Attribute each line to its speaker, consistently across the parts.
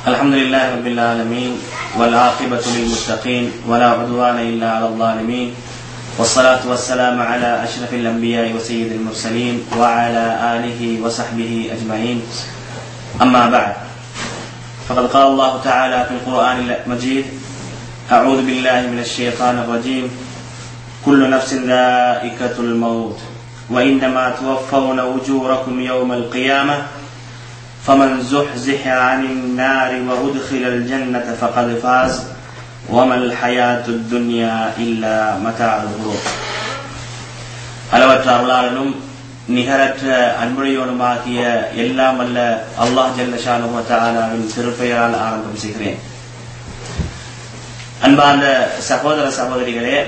Speaker 1: الحمد لله رب العالمين والعاقبة للمتقين ولا عدوان إلا على الظالمين والصلاة والسلام على أشرف الأنبياء وسيد المرسلين وعلى آله وصحبه أجمعين أما بعد فقد قال الله تعالى في القرآن المجيد أعوذ بالله من الشيطان الرجيم كل نفس ذائقة الموت وإنما توفون أجوركم يوم القيامة فمن زحزح عن النار وأدخل الجنة فقد فاز وما الحياة الدنيا إلا متاع الغرور அளவற்ற அருளாளனும் நிகரற்ற அன்புடையோனுமாகிய எல்லாம் அல்ல அல்லாஹ் ஜல்லஷானுவின் திருப்பெயரால் ஆரம்பம் செய்கிறேன் அன்பார்ந்த சகோதர சகோதரிகளே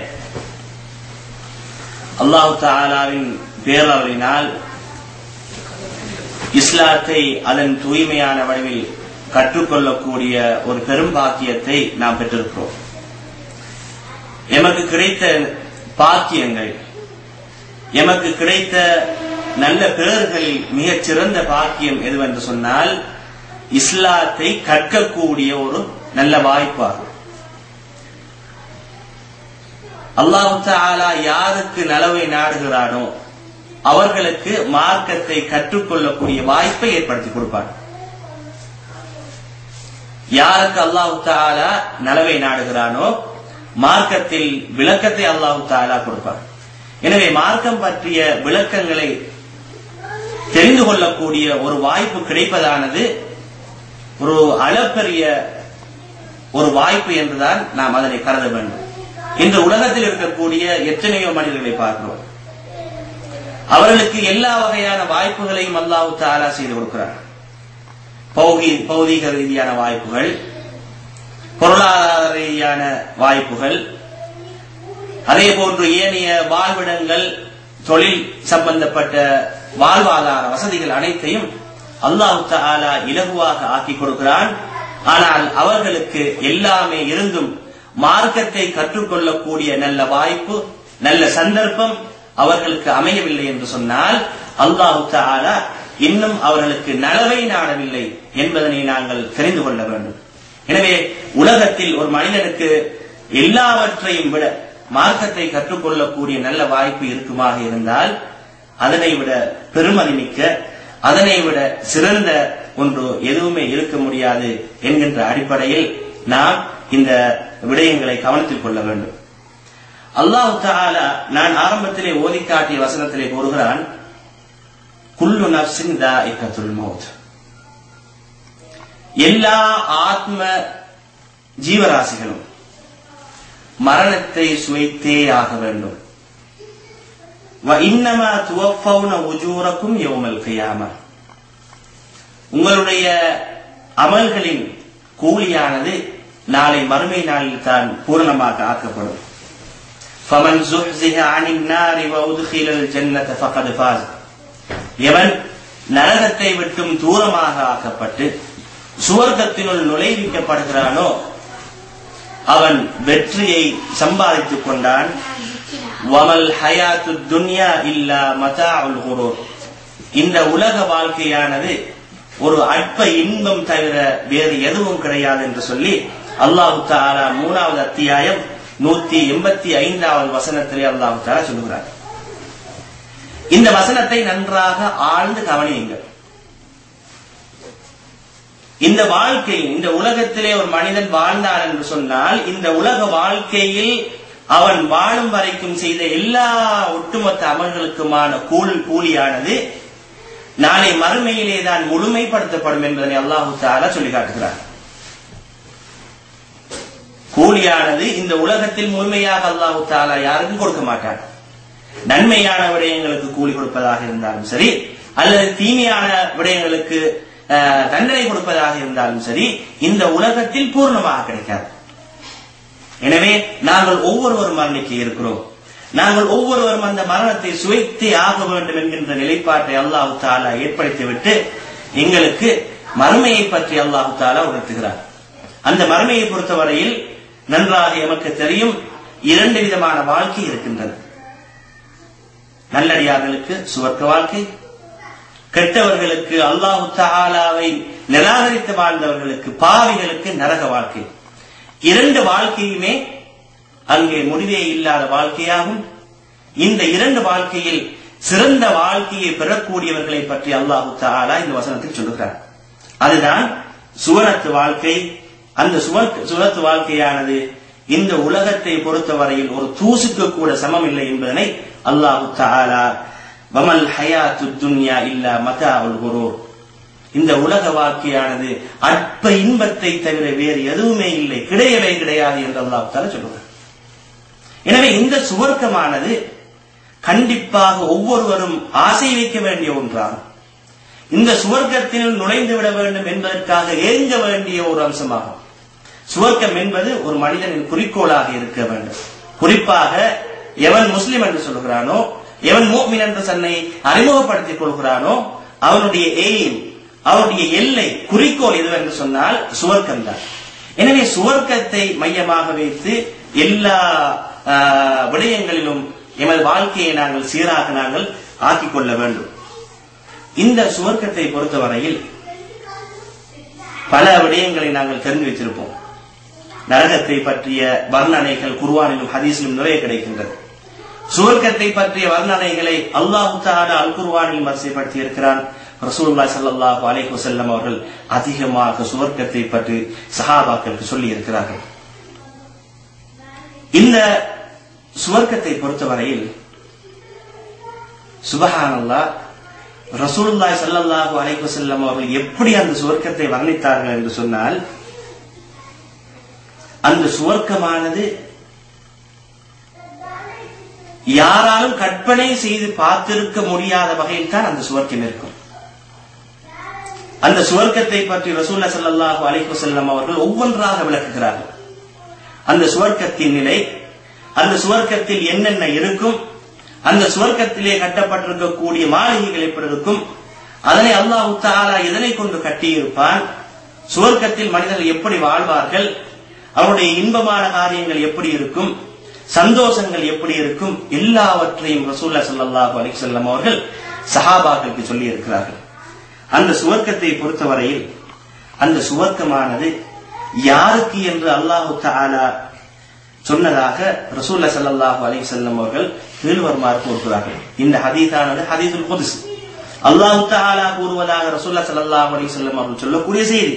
Speaker 1: அல்லாஹு தாலாவின் பேரவரினால் இஸ்லாத்தை அதன் தூய்மையான வடிவில் கற்றுக்கொள்ளக்கூடிய ஒரு பெரும் பாக்கியத்தை நாம் பெற்றிருக்கிறோம் எமக்கு கிடைத்த பாக்கியங்கள் எமக்கு கிடைத்த நல்ல பேர்களில் மிகச் சிறந்த பாக்கியம் எதுவென்று சொன்னால் இஸ்லாத்தை கற்கக்கூடிய ஒரு நல்ல வாய்ப்பாகும் அல்லாஹு தாலா யாருக்கு நலவை நாடுகிறானோ அவர்களுக்கு மார்க்கத்தை கற்றுக்கொள்ளக்கூடிய வாய்ப்பை ஏற்படுத்தி கொடுப்பார் யாருக்கு அல்லாஹு தாலா நலவை நாடுகிறானோ மார்க்கத்தில் விளக்கத்தை அல்லாஹு தாலா கொடுப்பார் எனவே மார்க்கம் பற்றிய விளக்கங்களை தெரிந்து கொள்ளக்கூடிய ஒரு வாய்ப்பு கிடைப்பதானது ஒரு அளப்பெரிய ஒரு வாய்ப்பு என்றுதான் நாம் அதனை கருத வேண்டும் இந்த உலகத்தில் இருக்கக்கூடிய எத்தனையோ மனிதர்களை பார்க்கிறோம் அவர்களுக்கு எல்லா வகையான வாய்ப்புகளையும் அல்லாஹு தாலா செய்து கொடுக்கிறார் பௌதீக ரீதியான வாய்ப்புகள் பொருளாதார ரீதியான வாய்ப்புகள் அதே போன்று ஏனைய வாழ்விடங்கள் தொழில் சம்பந்தப்பட்ட வாழ்வாதார வசதிகள் அனைத்தையும் அல்லாஹு தாலா இலகுவாக ஆக்கி கொடுக்கிறான் ஆனால் அவர்களுக்கு எல்லாமே இருந்தும் மார்க்கத்தை கற்றுக்கொள்ளக்கூடிய நல்ல வாய்ப்பு நல்ல சந்தர்ப்பம் அவர்களுக்கு அமையவில்லை என்று சொன்னால் அல்லாஹு தாலா இன்னும் அவர்களுக்கு நலவை நாடவில்லை என்பதனை நாங்கள் தெரிந்து கொள்ள வேண்டும் எனவே உலகத்தில் ஒரு மனிதனுக்கு எல்லாவற்றையும் விட மார்க்கத்தை கற்றுக்கொள்ளக்கூடிய நல்ல வாய்ப்பு இருக்குமாக இருந்தால் அதனை விட பெருமதி மிக்க அதனை விட சிறந்த ஒன்று எதுவுமே இருக்க முடியாது என்கின்ற அடிப்படையில் நாம் இந்த விடயங்களை கவனத்தில் கொள்ள வேண்டும் அல்லாஹு தாலா நான் ஆரம்பத்திலே ஓதி காட்டிய வசனத்திலே கூறுகிறான் குல்லு நப்சின் தாஇகத்துல் மௌத் எல்லா ஆத்ம ஜீவராசிகளும் மரணத்தை சுவைத்தே ஆக வேண்டும் இன்னமா துவப்பவுன உஜூரக்கும் யோமல் கையாம உங்களுடைய அமல்களின் கூலியானது நாளை மறுமை நாளில் தான் பூரணமாக ஆக்கப்படும் فمن زحزح عن النار وادخل الجنة فقد فاز எவன் நரகத்தை விட்டும் தூரமாக ஆக்கப்பட்டு சுவர்க்கத்தினுள் நுழைவிக்கப்படுகிறானோ அவன் வெற்றியை சம்பாதித்துக் கொண்டான் வமல் ஹயாத்து துன்யா இல்லா மதா குரூர் இந்த உலக வாழ்க்கையானது ஒரு அற்ப இன்பம் தவிர வேறு எதுவும் கிடையாது என்று சொல்லி அல்லாஹு தாலா மூணாவது அத்தியாயம் நூத்தி எண்பத்தி ஐந்தாவது வசனத்திலே அல்லாஹு தாலா சொல்லுகிறார் இந்த வசனத்தை நன்றாக ஆழ்ந்து கவனியுங்கள் இந்த வாழ்க்கையில் இந்த உலகத்திலே ஒரு மனிதன் வாழ்ந்தான் என்று சொன்னால் இந்த உலக வாழ்க்கையில் அவன் வாழும் வரைக்கும் செய்த எல்லா ஒட்டுமொத்த அமல்களுக்குமான கூல் கூலியானது நாளை மறுமையிலே தான் முழுமைப்படுத்தப்படும் என்பதனை அல்லாஹு தாலா சொல்லி காட்டுகிறார் கூலியானது இந்த உலகத்தில் முழுமையாக அல்லாஹு தாலா யாருக்கும் கொடுக்க மாட்டான் நன்மையான விடயங்களுக்கு கூலி கொடுப்பதாக இருந்தாலும் சரி அல்லது தீமையான விடயங்களுக்கு தண்டனை கொடுப்பதாக இருந்தாலும் சரி இந்த உலகத்தில் பூர்ணமாக கிடைக்காது எனவே நாங்கள் ஒவ்வொருவரும் மரணிக்க இருக்கிறோம் நாங்கள் ஒவ்வொருவரும் அந்த மரணத்தை சுவைத்தே ஆக வேண்டும் என்கின்ற நிலைப்பாட்டை அல்லாஹு தாலா ஏற்படுத்திவிட்டு எங்களுக்கு மறுமையை பற்றி அல்லாஹு தாலா உணர்த்துகிறார் அந்த மறுமையை பொறுத்தவரையில் நன்றாக எமக்கு தெரியும் இரண்டு விதமான வாழ்க்கை இருக்கின்றது நல்லடியார்களுக்கு சுவர்க்க வாழ்க்கை கெட்டவர்களுக்கு அல்லாஹு தாலாவை நிராகரித்து வாழ்ந்தவர்களுக்கு பாவிகளுக்கு நரக வாழ்க்கை இரண்டு வாழ்க்கையுமே அங்கே முடிவே இல்லாத வாழ்க்கையாகும் இந்த இரண்டு வாழ்க்கையில் சிறந்த வாழ்க்கையை பெறக்கூடியவர்களை பற்றி அல்லாஹு தாலா இந்த வசனத்தில் சொல்லுகிறார் அதுதான் சுவனத்து வாழ்க்கை அந்த சுவனத்து வாழ்க்கையானது இந்த உலகத்தை பொறுத்தவரையில் ஒரு தூசுக்கு கூட சமம் இல்லை என்பதனை அல்லாஹு தாலா வமல் ஹயாத்து துன்யா இல்லா மதா குரூர் இந்த உலக வாழ்க்கையானது அற்ப இன்பத்தை தவிர வேறு எதுவுமே இல்லை கிடையவே கிடையாது என்று அல்லாஹு தாலா சொல்லுகிறார் எனவே இந்த சுவர்க்கமானது கண்டிப்பாக ஒவ்வொருவரும் ஆசை வைக்க வேண்டிய ஒன்றாகும் இந்த சுவர்க்கத்தில் நுழைந்து விட வேண்டும் என்பதற்காக ஏங்க வேண்டிய ஒரு அம்சமாகும் சுவர்க்கம் என்பது ஒரு மனிதனின் குறிக்கோளாக இருக்க வேண்டும் குறிப்பாக எவன் முஸ்லிம் என்று சொல்கிறானோ எவன் மோமின் என்று தன்னை அறிமுகப்படுத்திக் கொள்கிறானோ அவனுடைய எய்ம் அவனுடைய எல்லை குறிக்கோள் எது என்று சொன்னால் சுவர்க்கம் தான் எனவே சுவர்க்கத்தை மையமாக வைத்து எல்லா விடயங்களிலும் எமது வாழ்க்கையை நாங்கள் சீராக நாங்கள் ஆக்கிக் கொள்ள வேண்டும் இந்த சுவர்க்கத்தை பொறுத்தவரையில் பல விடயங்களை நாங்கள் தெரிந்து வைத்திருப்போம் நரகத்தை பற்றிய வர்ணனைகள் குர்வானிலும் ஹதீஸிலும் நிறைய கிடைக்கின்றது சுவர்க்கத்தை பற்றிய வர்ணனைகளை அல்லாஹு தாலா அல் குர்வானில் வரிசைப்படுத்தி இருக்கிறான் ரசூல்லா சல்லாஹூ அலைஹு செல்லம் அவர்கள் அதிகமாக சுவர்க்கத்தை பற்றி சஹாபாக்களுக்கு சொல்லி இருக்கிறார்கள் இந்த சுவர்க்கத்தை பொறுத்தவரையில் சுபஹானல்லா ரசூலுல்லாய் சல்லல்லாஹு அலைஹி வஸல்லம் அவர்கள் எப்படி அந்த சுவர்க்கத்தை வர்ணித்தார்கள் என்று சொன்னால் அந்த சுவர்க்கமானது யாராலும் கற்பனை செய்து பார்த்திருக்க முடியாத வகையில் தான் அந்த சுவர்க்கம் இருக்கும் அந்த சுவர்க்கத்தை பற்றி ரசூல்லா சல்லாஹூ அலைஹி வஸல்லம் அவர்கள் ஒவ்வொன்றாக விளக்குகிறார்கள் அந்த சுவர்க்கத்தின் நிலை அந்த சுவர்க்கத்தில் என்னென்ன இருக்கும் அந்த சுவர்க்கத்திலே கட்டப்பட்டிருக்கக்கூடிய மாளிகைகள் எப்படி இருக்கும் அதனை அல்லாஹு தாலா எதனை கொண்டு கட்டியிருப்பான் சுவர்க்கத்தில் மனிதர்கள் எப்படி வாழ்வார்கள் அவருடைய இன்பமான காரியங்கள் எப்படி இருக்கும் சந்தோஷங்கள் எப்படி இருக்கும் எல்லாவற்றையும் ரசூல்லா சல்லாஹூ அலி செல்லம் அவர்கள் சஹாபாக்களுக்கு சொல்லி இருக்கிறார்கள் அந்த சுவர்க்கத்தை பொறுத்தவரையில் அந்த சுவர்க்கமானது யாருக்கு என்று அல்லாஹு தாலா சொன்னதாக ரசூல்லா சல்லாஹூ அலி செல்லம் அவர்கள் கீழ்வருமாறு கூறுகிறார்கள் இந்த ஹதீஸானது ஹதீசுல் குதுஸ் அல்லாஹு தாலா கூறுவதாக ரசூல்லா சல்லாஹூ அலி செல்லம் அவர்கள் சொல்லக்கூடிய செய்தி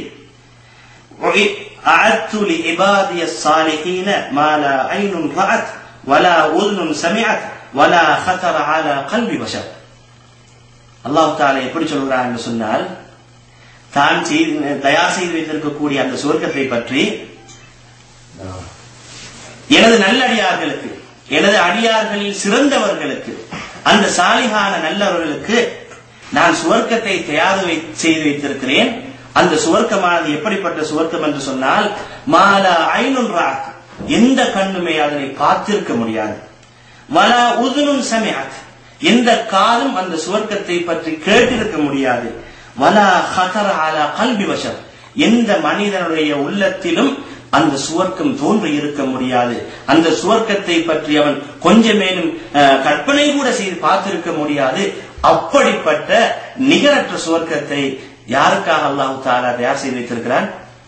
Speaker 1: أعدت لعبادي الصالحين ما لا عين رأت ولا أذن سمعت ولا خطر على قلب بشر அல்லாஹு தாலா எப்படி சொல்கிறான் என்று சொன்னால் தான் செய்து தயார் செய்து வைத்திருக்கக்கூடிய அந்த சுவர்க்கத்தை பற்றி எனது நல்லடியார்களுக்கு எனது அடியார்களில் சிறந்தவர்களுக்கு அந்த சாலிகான நல்லவர்களுக்கு நான் சுவர்க்கத்தை தயார் செய்து வைத்திருக்கிறேன் அந்த சுவர்க்கமானது எப்படிப்பட்ட சுவர்க்கம் என்று சொன்னால் மாலா ஐநுன் ராக் எந்த கண்ணுமே அதனை பார்த்திருக்க முடியாது வலா உதுனும் சமயாத் எந்த காலும் அந்த சுவர்க்கத்தை பற்றி கேட்டிருக்க முடியாது வலா ஹதர அலா கல்வி வசம் எந்த மனிதனுடைய உள்ளத்திலும் அந்த சுவர்க்கம் தோன்றி இருக்க முடியாது அந்த சுவர்க்கத்தை பற்றி அவன் கொஞ்சமேனும் கற்பனை கூட செய்து பார்த்திருக்க முடியாது அப்படிப்பட்ட நிகரற்ற சுவர்க்கத்தை யாருக்காக அல்லாஹு தாலா தயார் செய்து வைத்திருக்கிறான்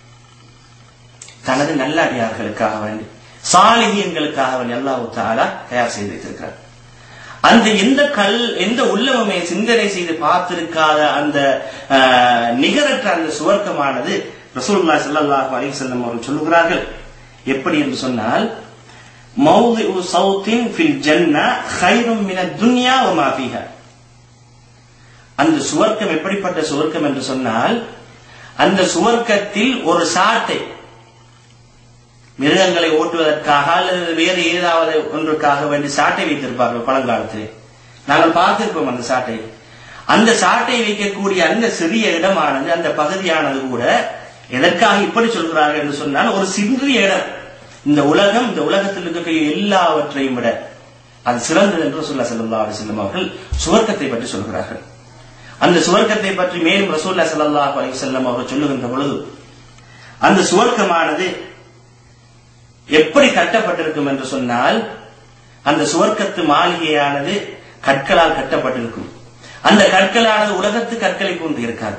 Speaker 1: தனது நல்லடியார்களுக்காக வேண்டி சாலிகியங்களுக்காக வேண்டி அல்லாஹு தாலா தயார் செய்து வைத்திருக்கிறார் அந்த எந்த கல் எந்த உள்ளவமே சிந்தனை செய்து பார்த்திருக்காத அந்த நிகரற்ற அந்த சுவர்க்கமானது ரசூல்லா ஸல்லல்லாஹு அலைஹி வஸல்லம் அவர்கள் சொல்லுகிறார்கள் எப்படி என்று சொன்னால் மௌதிஉ சௌத்தின் ஃபில் ஜன்னா கைரும் மின துன்யா வ மா ஃபீஹா அந்த சுவர்க்கம் எப்படிப்பட்ட சுவர்க்கம் என்று சொன்னால் அந்த சுவர்க்கத்தில் ஒரு சாட்டை மிருகங்களை ஓட்டுவதற்காக அல்லது வேறு ஏதாவது ஒன்றுக்காக வேண்டி சாட்டை வைத்திருப்பார்கள் பழங்காலத்திலே நாங்கள் பார்த்திருப்போம் அந்த சாட்டை அந்த சாட்டை வைக்கக்கூடிய அந்த சிறிய இடமானது அந்த பகுதியானது கூட எதற்காக இப்படி சொல்கிறார்கள் என்று சொன்னால் ஒரு சிறிய இடம் இந்த உலகம் இந்த உலகத்தில் இருக்கக்கூடிய எல்லாவற்றையும் விட அது சிறந்தது என்று சொல்ல செல்லா செல்லும் அவர்கள் சுவர்க்கத்தை பற்றி சொல்கிறார்கள் அந்த சுவர்க்கத்தை பற்றி மேலும் ரசூல்லா சல்லாஹ் அலி செல்லம் அவர்கள் சொல்லுகின்ற பொழுது அந்த சுவர்க்கமானது எப்படி கட்டப்பட்டிருக்கும் என்று சொன்னால் அந்த சுவர்க்கத்து மாளிகையானது கற்களால் கட்டப்பட்டிருக்கும் அந்த கற்களானது உலகத்து கற்களை போன்று இருக்காது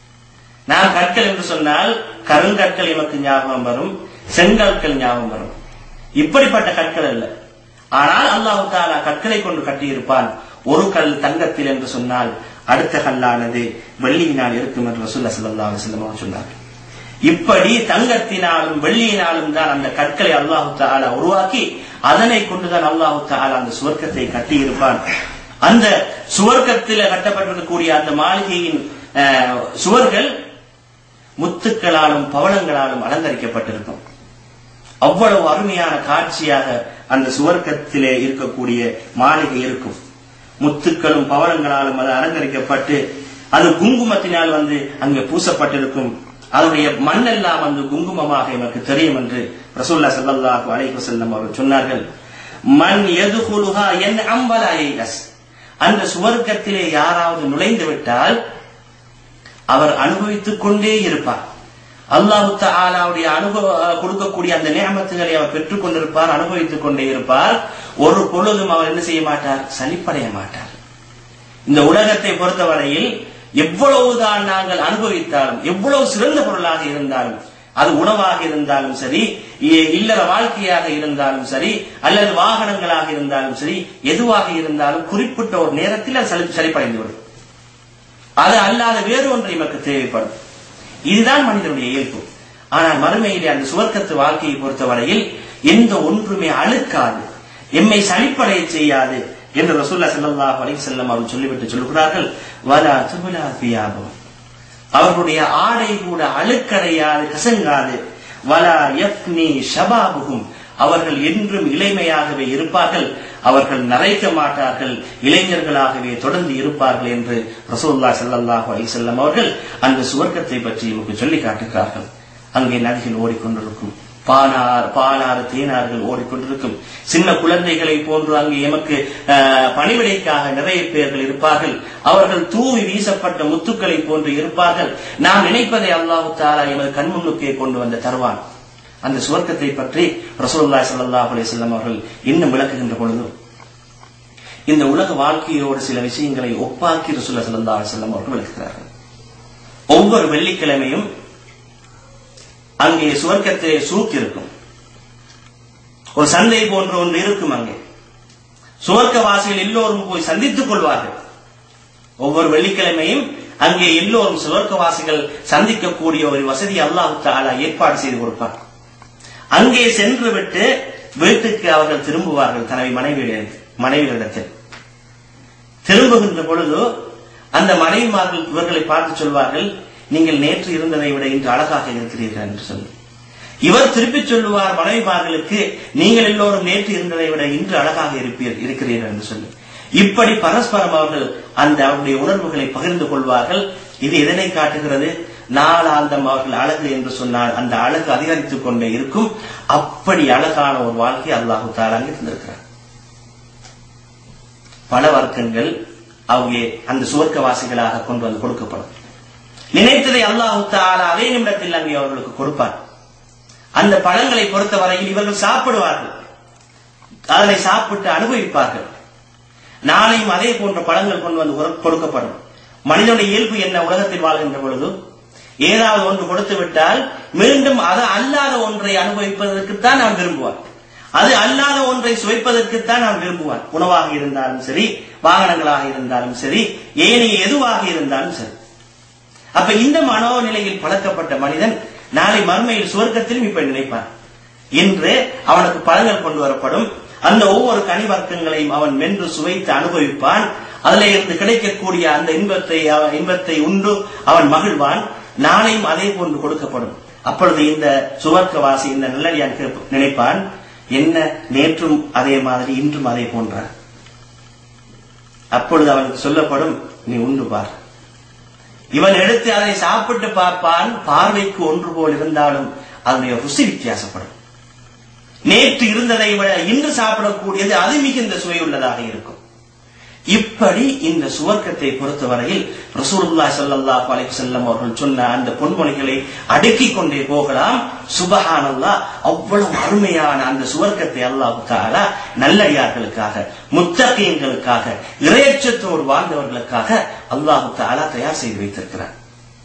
Speaker 1: நான் கற்கள் என்று சொன்னால் கருங்கற்கள் எமக்கு ஞாபகம் வரும் செங்கற்கள் ஞாபகம் வரும் இப்படிப்பட்ட கற்கள் அல்ல ஆனால் அல்லாஹு தாலா கற்களை கொண்டு கட்டியிருப்பான் ஒரு கல் தங்கத்தில் என்று சொன்னால் அடுத்த கல்லானது வெள்ளியினால் இருக்கும் என்று ரசூல்லா ஸல்லல்லாஹு அலைஹி வஸல்லம் சொன்னார்கள் இப்படி தங்கத்தினாலும் வெள்ளியினாலும் தான் அந்த கற்களை அல்லாஹு தாலா உருவாக்கி அதனை கொண்டுதான் அல்லாஹு தாலா அந்த சுவர்க்கத்தை கட்டியிருப்பான் அந்த சுவர்க்கத்தில் கட்டப்பட்டிருக்கக்கூடிய அந்த மாளிகையின் அஹ், சுவர்கள் முத்துக்களாலும் பவளங்களாலும் அலங்கரிக்கப்பட்டிருக்கும் அவ்வளவு அருமையான காட்சியாக அந்த சுவர்க்கத்திலே இருக்கக்கூடிய மாளிகை இருக்கும் முத்துக்களும் பவளங்களாலும் அது அலங்கரிக்கப்பட்டு அது குங்குமத்தினால் வந்து அங்கே பூசப்பட்டிருக்கும் அதனுடைய மண்ணெல்லாம் வந்து குங்குமமாக எனக்கு தெரியும் என்று ரசூல்லா ஸல்லல்லாஹு அலைஹி வஸல்லம் அவர்கள் சொன்னார்கள் மன் யதுகுலுஹா என் அம்பலாயஸ் அந்த சுவர்க்கத்திலே யாராவது நுழைந்து விட்டால் அவர் அனுபவித்துக் கொண்டே இருப்பார் அல்லாஹு தஆலாவுடைய அனுபவ கொடுக்கக்கூடிய அந்த நியமத்துகளை அவர் பெற்றுக் கொண்டிருப்பார் அனுபவித்துக் கொண்டே இருப்பார் ஒரு பொழுதும் அவர் என்ன செய்ய மாட்டார் சலிப்படைய மாட்டார் இந்த உலகத்தை பொறுத்தவரையில் எவ்வளவுதான் நாங்கள் அனுபவித்தாலும் எவ்வளவு சிறந்த பொருளாக இருந்தாலும் அது உணவாக இருந்தாலும் சரி இ- இல்லற வாழ்க்கையாக இருந்தாலும் சரி அல்லது வாகனங்களாக இருந்தாலும் சரி எதுவாக இருந்தாலும் குறிப்பிட்ட ஒரு நேரத்தில் அது சலி சலிப்படைந்து விடும் அது அல்லாத வேறு ஒன்று நமக்கு தேவைப்படும் இதுதான் மனிதனுடைய இயல்பு ஆனால் மறுமையிலே அந்த சுவர்க்கத்து வாழ்க்கையை பொறுத்தவரையில் எந்த ஒன்றுமே அழுக்காது எம்மை சலிப்படைய செய்யாது என்று ரசூல்லா ஸல்லல்லாஹு அலைஹி வஸல்லம் அவர்கள் சொல்லிவிட்டு சொல்கிறார்கள் வலா துபலா தியாபம் அவர்களுடைய ஆடை கூட அழுக்கடையாது கசங்காது வலா யஃப்னி ஷபாபுகும் அவர்கள் என்றும் இளமையாகவே இருப்பார்கள் அவர்கள் நரைக்க மாட்டார்கள் இளைஞர்களாகவே தொடர்ந்து இருப்பார்கள் என்று ரசூலுல்லாஹி ஸல்லல்லாஹு அலைஹி வஸல்லம் அவர்கள் அந்த சுவர்க்கத்தை பற்றி நமக்கு சொல்லி காட்டுகிறார்கள் அங்கே நதிகள் ஓடிக்கொண்டிருக்கும் பானார் பாலாறு தேனார்கள் ஓடிக்கொண்டிருக்கும் சின்ன குழந்தைகளை போன்று அங்கே எமக்கு அஹ், பணிவிடைக்காக நிறைய பேர்கள் இருப்பார்கள் அவர்கள் தூவி வீசப்பட்ட முத்துக்களை போன்று இருப்பார்கள் நாம் நினைப்பதை அல்லாஹு தாலா எமது கண்முன்னுக்கே கொண்டு வந்து தருவான் அந்த சுவர்க்கத்தை பற்றி ரசூலுல்லாஹி ஸல்லல்லாஹு அலைஹி வஸல்லம் அவர்கள் இன்னும் விளக்குகின்ற பொழுது இந்த உலக வாழ்க்கையோடு சில விஷயங்களை ஒப்பாக்கி ரசூலுல்லாஹி ஸல்லல்லாஹு அலைஹி வஸல்லம் அவர்கள் விளக்குகிறார்கள் ஒவ்வொரு வெள்ளிக்கிழமையும் அங்கே சுவர்க்கத்திலே சூக் இருக்கும் ஒரு சந்தை போன்ற ஒன்று இருக்கும் அங்கே சுவர்க்கவாசிகள் எல்லோரும் போய் சந்தித்துக் கொள்வார்கள் ஒவ்வொரு வெள்ளிக்கிழமையும் அங்கே எல்லோரும் சுவர்க்கவாசிகள் சந்திக்கக்கூடிய ஒரு வசதி அல்லாஹு தஆலா ஏற்பாடு செய்து கொடுப்பார் அங்கே சென்று விட்டு வீட்டுக்கு அவர்கள் திரும்புவார்கள் தனது மனைவியிடம் மனைவியிடத்தில் திரும்புகின்ற பொழுது அந்த மனைவிமார்கள் இவர்களை பார்த்து சொல்வார்கள் நீங்கள் நேற்று இருந்ததை விட இன்று அழகாக இருக்கிறீர்கள் என்று சொல்லி இவர் திருப்பிச் சொல்லுவார் மனைவிமார்களுக்கு நீங்கள் எல்லோரும் நேற்று இருந்ததை விட இன்று அழகாக இருப்பீர் இருக்கிறீர்கள் என்று சொல்லி இப்படி பரஸ்பரம் அவர்கள் அந்த அவருடைய உணர்வுகளை பகிர்ந்து கொள்வார்கள் இது எதனை காட்டுகிறது நாளாந்தம் அவர்கள் அழகு என்று சொன்னால் அந்த அழகு அதிகரித்துக் கொண்டே இருக்கும் அப்படி அழகான ஒரு வாழ்க்கை அல்லாஹு தாலா அங்கே தந்திருக்கிறார் பல வர்க்கங்கள் அவங்க அந்த சுவர்க்கவாசிகளாக கொண்டு வந்து கொடுக்கப்படும் நினைத்ததை அல்லாஹு தாலா அதே நிமிடத்தில் அங்கே அவர்களுக்கு கொடுப்பார் அந்த பழங்களை பொறுத்தவரையில் இவர்கள் சாப்பிடுவார்கள் அதனை சாப்பிட்டு அனுபவிப்பார்கள் நாளையும் அதே போன்ற பழங்கள் கொண்டு வந்து உர- கொடுக்கப்படும் மனிதனுடைய இயல்பு என்ன உலகத்தில் வாழ்கின்ற பொழுது ஏதாவது ஒன்று கொடுத்து விட்டால் மீண்டும் அது அல்லாத ஒன்றை அனுபவிப்பதற்குத்தான் நாம் விரும்புவார் அது அல்லாத ஒன்றை சுவைப்பதற்குத்தான் நாம் விரும்புவார் உணவாக இருந்தாலும் சரி வாகனங்களாக இருந்தாலும் சரி ஏனைய எதுவாக இருந்தாலும் சரி அப்ப இந்த மனோநிலையில் பழக்கப்பட்ட மனிதன் நாளை மறுமையில் சுவர்க்கத்திலும் இப்ப நினைப்பான் என்று அவனுக்கு பழங்கள் கொண்டு வரப்படும் அந்த ஒவ்வொரு கனி வர்க்கங்களையும் அவன் மென்று சுவைத்து அனுபவிப்பான் அதில் இருந்து கிடைக்கக்கூடிய அந்த இன்பத்தை அவன் இன்பத்தை உண்டு அவன் மகிழ்வான் நாளையும் அதே போன்று கொடுக்கப்படும் அப்பொழுது இந்த சுவர்க்கவாசி இந்த நல்லடியான் கேட்ப- நினைப்பான் என்ன நேற்றும் அதே மாதிரி இன்றும் அதே போன்றார் அப்பொழுது அவனுக்கு சொல்லப்படும் நீ உண்டு பார் இவன் எடுத்து அதை சாப்பிட்டு பார்ப்பான் பார்வைக்கு ஒன்று போல் இருந்தாலும் அதனுடைய ருசி வித்தியாசப்படும் நேற்று இருந்ததை விட இன்று சாப்பிடக்கூடியது அது மிகுந்த சுவை உள்ளதாக இருக்கும் இப்படி இந்த சுவர்க்கத்தை பொறுத்தவரையில் ரசூலுல்லா ஸல்லல்லாஹு அலைஹி வஸல்லம் அவர்கள் சொன்ன அந்த பொன்மொழிகளை அடுக்கிக் கொண்டே போகலாம் சுபஹானல்லாஹ் அவ்வளவு அருமையான அந்த சுவர்க்கத்தை அல்லாஹ் தஆலா நல்லடியார்களுக்காக முத்தகீன்களுக்காக இறையச்சத்தோடு வாழ்ந்தவர்களுக்காக அல்லாஹ் தஆலா தயார் செய்து வைத்திருக்கிறார்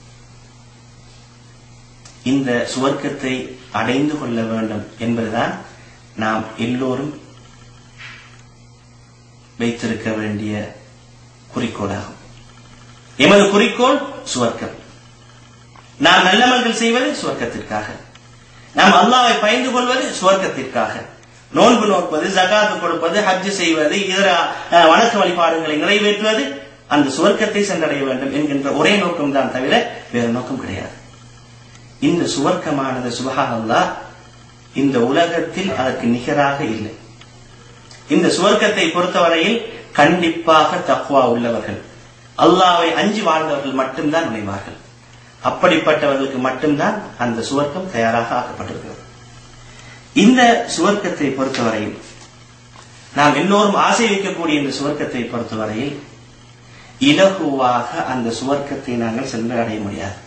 Speaker 1: இந்த சுவர்க்கத்தை அடைந்து கொள்ள வேண்டும் என்பதுதான் நாம் எல்லோரும் வைத்திருக்க வேண்டிய குறிக்கோளாகும் எமது குறிக்கோள் சுவர்க்கம் நாம் நல்லமல்கள் செய்வது சுவர்க்கத்திற்காக நாம் அல்லாவை பயந்து கொள்வது சுவர்க்கத்திற்காக நோன்பு நோற்பது ஜகாத்து கொடுப்பது ஹஜ் செய்வது இதர அஹ், வணக்க வழிபாடுகளை நிறைவேற்றுவது அந்த சுவர்க்கத்தை சென்றடைய வேண்டும் என்கின்ற ஒரே நோக்கம் தான் தவிர வேறு நோக்கம் கிடையாது இந்த சுவர்க்கமானது சுபஹானல்லா இந்த உலகத்தில் அதற்கு நிகராக இல்லை இந்த சுவர்க்கத்தை பொறுத்தவரையில் கண்டிப்பாக தக்வா உள்ளவர்கள் அல்லாவை அஞ்சி வாழ்ந்தவர்கள் மட்டும்தான் நுழைவார்கள் அப்படிப்பட்டவர்களுக்கு மட்டும்தான் அந்த சுவர்க்கம் தயாராக ஆக்கப்பட்டிருக்கிறது இந்த சுவர்க்கத்தை பொறுத்தவரையில் நாம் எல்லோரும் ஆசை வைக்கக்கூடிய இந்த சுவர்க்கத்தை பொறுத்தவரையில் இலகுவாக அந்த சுவர்க்கத்தை நாங்கள் சென்று அடைய முடியாது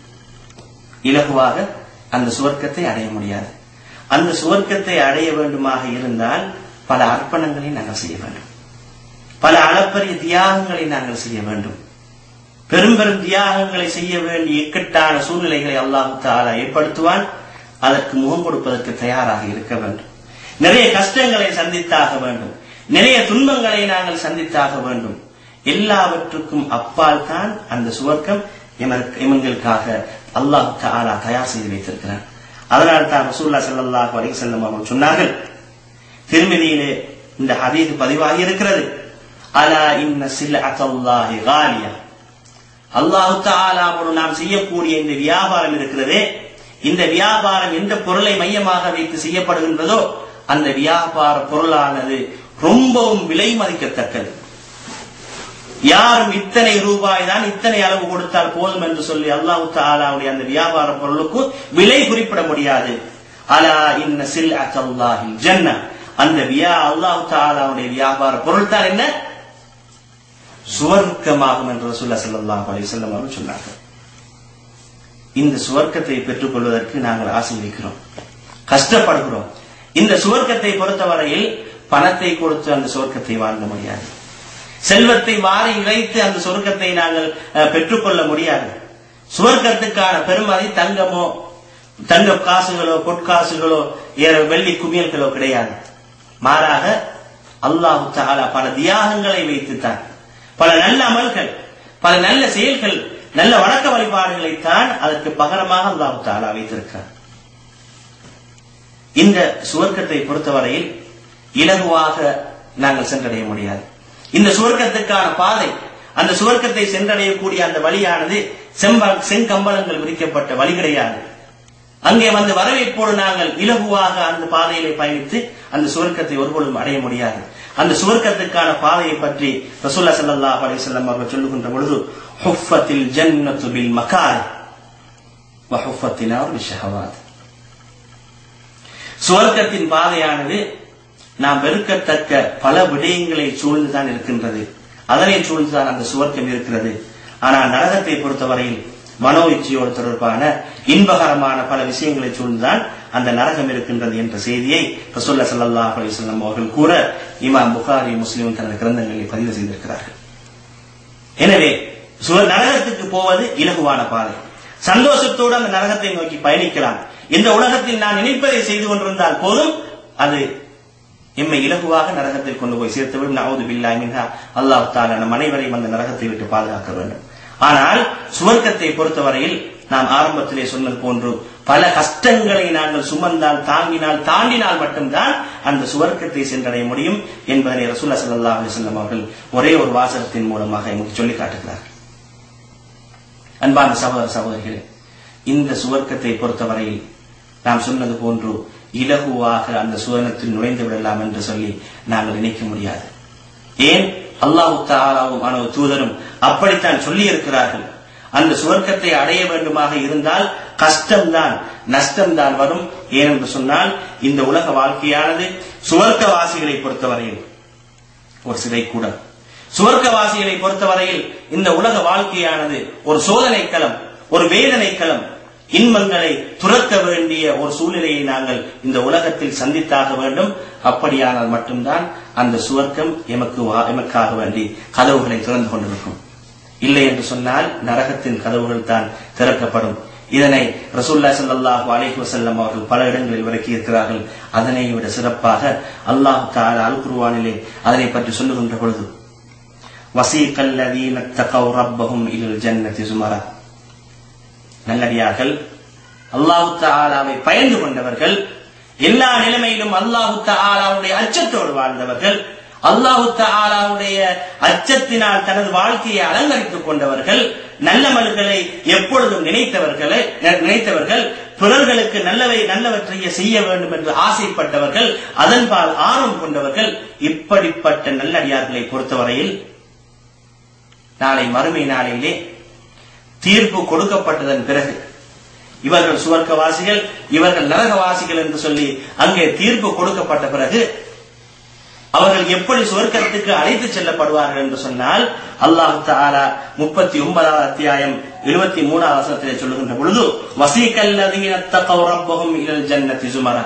Speaker 1: இலகுவாக அந்த சுவர்க்கத்தை அடைய முடியாது அந்த சுவர்க்கத்தை அடைய வேண்டுமாக இருந்தால் பல அர்ப்பணங்களை நாங்கள் செய்ய வேண்டும் பல அளப்பரிய தியாகங்களை நாங்கள் செய்ய வேண்டும் பெரும் பெரும் தியாகங்களை செய்ய வேண்டிய இக்கட்டான சூழ்நிலைகளை அல்லாஹு தாலா ஏற்படுத்துவான் அதற்கு முகம் கொடுப்பதற்கு தயாராக இருக்க வேண்டும் நிறைய கஷ்டங்களை சந்தித்தாக வேண்டும் நிறைய துன்பங்களை நாங்கள் சந்தித்தாக வேண்டும் எல்லாவற்றுக்கும் அப்பால் தான் அந்த சுவர்க்கம் எமக்கு- எமங்களுக்காக அல்லாஹ் தாலா தயார் செய்து வைத்திருக்கிறார் அதனால் தான் ரசூல்லா ஸல்லல்லாஹு அலைஹி வஸல்லம் அவர்கள் சொன்னார்கள் திருமதியிலே இந்த ஹதீஸ் பதிவாகி இருக்கிறது அலா இன்ன சில்அத்தல்லாஹி காலியா அல்லாஹு தஆலாவோடு நாம் செய்யக்கூடிய இந்த வியாபாரம் இருக்கிறதே இந்த வியாபாரம் எந்த பொருளை மையமாக வைத்து செய்யப்படுகின்றதோ அந்த வியாபார பொருளானது ரொம்பவும் விலை மதிக்கத்தக்கது யாரும் இத்தனை ரூபாய் தான் இத்தனை அளவு கொடுத்தால் போதும் என்று சொல்லி அல்லாஹு தாலாவுடைய அந்த வியாபார பொருளுக்கு விலை குறிப்பிட முடியாது அலா இன்ன சில் அல்லாஹில் ஜன்ன அந்த வியா அல்லாஹு தாலாவுடைய வியாபார பொருள் தான் என்ன சுவர்க்கமாகும் என்று ரசூல்லா ஸல்லல்லாஹு அலைஹி வஸல்லம் அவர்கள் சொன்னார்கள் இந்த சுவர்க்கத்தை பெற்றுக் கொள்வதற்கு நாங்கள் ஆசை வைக்கிறோம் கஷ்டப்படுகிறோம் இந்த சுவர்க்கத்தை பொறுத்தவரையில் பணத்தை கொடுத்து அந்த சுவர்க்கத்தை வாங்க முடியாது செல்வத்தை வாரி இறைத்து அந்த சொர்க்கத்தை நாங்கள் அஹ், பெற்றுக்கொள்ள முடியாது சுவர்க்கத்துக்கான பெருமதி தங்கமோ தங்க காசுகளோ பொற்காசுகளோ ஏற வெள்ளி குமியல்களோ கிடையாது மாறாக அல்லாஹு தஆலா பல தியாகங்களை வைத்துத்தான் பல நல்ல அமல்கள் பல நல்ல செயல்கள் நல்ல வணக்க வழிபாடுகளைத்தான் அதற்கு பகரமாக அல்லாஹு தஆலா வைத்திருக்கிறார் இந்த சுவர்க்கத்தை பொறுத்தவரையில் இலகுவாக நாங்கள் சென்றடைய முடியாது இந்த சுவர்க்கத்துக்கான பாதை அந்த சுவர்க்கத்தை சென்றடையக்கூடிய அந்த வழியானது செம்ப செங்கம்பளங்கள் விரிக்கப்பட்ட வழி கிடையாது அங்கே வந்து வரவேற்போடு நாங்கள் இலகுவாக அந்த பாதையிலே பயணித்து அந்த சுவர்க்கத்தை ஒருபொழுதும் அடைய முடியாது அந்த சுவர்க்கத்துக்கான பாதையை பற்றி ரசூல்லா ஸல்லல்லாஹு அலைஹி வஸல்லம் அவர்கள் சொல்லுகின்ற பொழுது ஹுஃபத்தில் ஜன்னத்து பில் மகாரி வ ஹுஃபத்தினார் பிஷஹவாத் சுவர்க்கத்தின் பாதையானது நாம் வெறுக்கத்தக்க பல விடயங்களை சூழ்ந்துதான் இருக்கின்றது அதனை சூழ்ந்துதான் அந்த சுவர்க்கம் இருக்கிறது ஆனால் நரகத்தை பொறுத்தவரையில் மனோ இச்சையோடு தொடர்பான இன்பகரமான பல விஷயங்களை சூழ்ந்துதான் அந்த நரகம் இருக்கின்றது என்ற செய்தியை ரசூல்லா ஸல்லல்லாஹு அலைஹி வஸல்லம் அவர்கள் கூற இமாம் புகாரி முஸ்லிம் தனது கிரந்தங்களில் பதிவு செய்திருக்கிறார்கள் எனவே சுவர் நரகத்துக்கு போவது இலகுவான பாதை சந்தோஷத்தோடு அந்த நரகத்தை நோக்கி பயணிக்கலாம் இந்த உலகத்தில் நான் நினைப்பதை செய்து கொண்டிருந்தால் போதும் அது எம்மை இலகுவாக நரகத்தில் கொண்டு போய் சேர்த்துவிடும் நவது பில்லாய் மின்ஹா அல்லாஹ் தாலா நம் அனைவரையும் அந்த நரகத்தை விட்டு பாதுகாக்க வேண்டும் ஆனால் சுவர்க்கத்தை பொறுத்தவரையில் நாம் ஆரம்பத்திலே சொன்னது போன்று பல கஷ்டங்களை நாங்கள் சுமந்தால் தாங்கினால் தாண்டினால் மட்டும்தான் அந்த சுவர்க்கத்தை சென்றடைய முடியும் என்பதனை ரசூல்லா ஸல்லல்லாஹு அலைஹி வஸல்லம் அவர்கள் ஒரே ஒரு வாசகத்தின் மூலமாக எங்களுக்கு சொல்லி காட்டுகிறார்கள் அன்பான சகோதர சகோதரிகளே இந்த சுவர்க்கத்தை பொறுத்தவரையில் நாம் சொன்னது போன்று இலகுவாக அந்த சுவர்ணத்தில் நுழைந்து விடலாம் என்று சொல்லி நாங்கள் நினைக்க முடியாது ஏன் அல்லாஹு தாலாவும் ஆனவ தூதரும் அப்படித்தான் சொல்லி இருக்கிறார்கள் அந்த சுவர்க்கத்தை அடைய வேண்டுமாக இருந்தால் கஷ்டம்தான் நஷ்டம்தான் வரும் ஏனென்று சொன்னால் இந்த உலக வாழ்க்கையானது சுவர்க்கவாசிகளை பொறுத்தவரையில் ஒரு சிறை கூட சுவர்க்கவாசிகளை பொறுத்தவரையில் இந்த உலக வாழ்க்கையானது ஒரு சோதனை களம் ஒரு வேதனை களம் இன்பங்களை துறக்க வேண்டிய ஒரு சூழ்நிலையை நாங்கள் இந்த உலகத்தில் சந்தித்தாக வேண்டும் அப்படியானால் மட்டும்தான் அந்த சுவர்க்கம் எமக்கு வா- எமக்காக வேண்டி கதவுகளை திறந்து கொண்டிருக்கும் இல்லை என்று சொன்னால் நரகத்தின் கதவுகள் தான் திறக்கப்படும் இதனை ரசூல்லா ஸல்லல்லாஹு அலைஹி வஸல்லம் அவர்கள் பல இடங்களில் விளக்கி இருக்கிறார்கள் அதனை விட சிறப்பாக அல்லாஹ் தஆலா அல் குர்ஆனிலே அதனை பற்றி சொல்லுகின்ற பொழுது வசீக الذين اتقوا ربهم الى الجنه زمرا நல்லடியார்கள் அல்லாஹு தஆலாவை பயந்து கொண்டவர்கள் எல்லா நிலைமையிலும் அல்லாஹு தஆலாவுடைய அச்சத்தோடு வாழ்ந்தவர்கள் அல்லாஹு தஆலாவுடைய அச்சத்தினால் தனது வாழ்க்கையை அலங்கரித்துக் கொண்டவர்கள் நல்லமல்களை எப்பொழுதும் நினைத்தவர்களை நினைத்தவர்கள் பிறர்களுக்கு நல்லவை நல்லவற்றையே செய்ய வேண்டும் என்று ஆசைப்பட்டவர்கள் அதன்பால் ஆர்வம் கொண்டவர்கள் இப்படிப்பட்ட நல்லடியார்களை பொறுத்தவரையில் நாளை மறுமை நாளையிலே தீர்ப்பு கொடுக்கப்பட்டதன் பிறகு இவர்கள் சுவர்க்கவாசிகள் இவர்கள் நரகவாசிகள் என்று சொல்லி அங்கே தீர்ப்பு கொடுக்கப்பட்ட பிறகு அவர்கள் எப்படி சுவர்க்கத்துக்கு அழைத்து செல்லப்படுவார்கள் என்று சொன்னால் அல்லாஹு தஆலா முப்பத்தி ஒன்பதாவது அத்தியாயம் எழுபத்தி மூணாவது வசனத்திலே சொல்லுகின்ற பொழுது வசீகல்லதீன தகவ் ரப்பஹும் இலல் ஜன்னதி சுமரா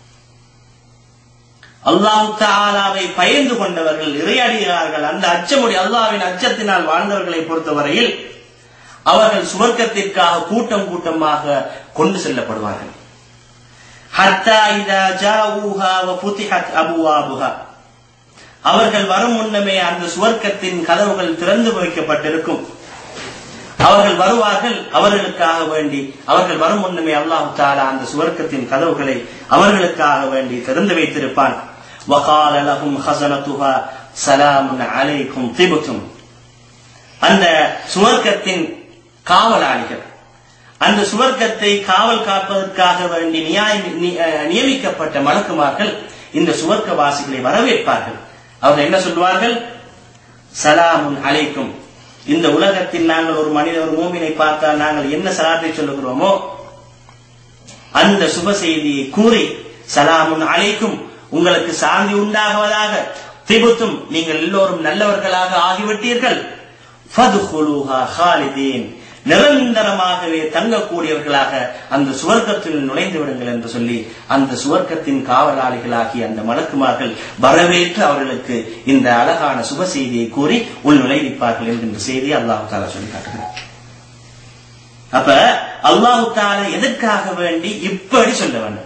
Speaker 1: அல்லாஹு தஆலாவை பயந்து கொண்டவர்கள் இறையடியார்கள் அந்த அச்சமுடி அல்லாஹ்வின் அச்சத்தினால் வாழ்ந்தவர்களை பொறுத்தவரையில் அவர்கள் சுவர்க்கத்திற்காக கூட்டம் கூட்டமாக கொண்டு செல்லப்படுவார்கள் ஹத்தா இதா ஜாஊஹா வ ஃபுதிஹத் அபுவாபுஹா அவர்கள் வரும் முன்னமே அந்த சுவர்க்கத்தின் கதவுகள் திறந்து வைக்கப்பட்டிருக்கும் அவர்கள் வருவார்கள் அவர்களுக்காக வேண்டி அவர்கள் வரும் முன்னமே அல்லாஹு தாலா அந்த சுவர்க்கத்தின் கதவுகளை அவர்களுக்காக வேண்டி திறந்து வைத்திருப்பான் وقال لهم خزنتها سلام عليكم طبتم அந்த சுவர்க்கத்தின் காவலாளிகள் அந்த சுவர்க்கத்தை காவல் காப்பதற்காக வேண்டி நியாயம் நி- அஹ் நியமிக்கப்பட்ட மலக்குமார்கள் இந்த சுவர்க்கவாசிகளை வரவேற்பார்கள் அவர்கள் என்ன சொல்வார்கள் சலாமுன் அலைக்கும் இந்த உலகத்தில் நாங்கள் ஒரு மனித ஒரு மூமினை பார்த்தால் நாங்கள் என்ன சலாத்தை சொல்லுகிறோமோ அந்த சுப செய்தியை கூறி சலாமுன் அலைக்கும் உங்களுக்கு சாந்தி உண்டாகுவதாக திபுத்தும் நீங்கள் எல்லோரும் நல்லவர்களாக ஆகிவிட்டீர்கள் ஃபதுகுலுஹா ஹாலிதீன் நிரந்தரமாகவே தங்கக்கூடியவர்களாக அந்த சுவர்க்கத்தில் நுழைந்து விடுங்கள் என்று சொல்லி அந்த சுவர்க்கத்தின் காவலாளிகளாகிய அந்த மலக்குமார்கள் வரவேற்று அவர்களுக்கு இந்த அழகான சுப செய்தியை கூறி உள் நுழைவிப்பார்கள் என்கின்ற செய்தியை அல்லாஹு தாலா சொல்லி காட்டுகிறார் அப்ப அல்லாஹு தாலா எதற்காக வேண்டி இப்படி சொல்ல வேண்டும்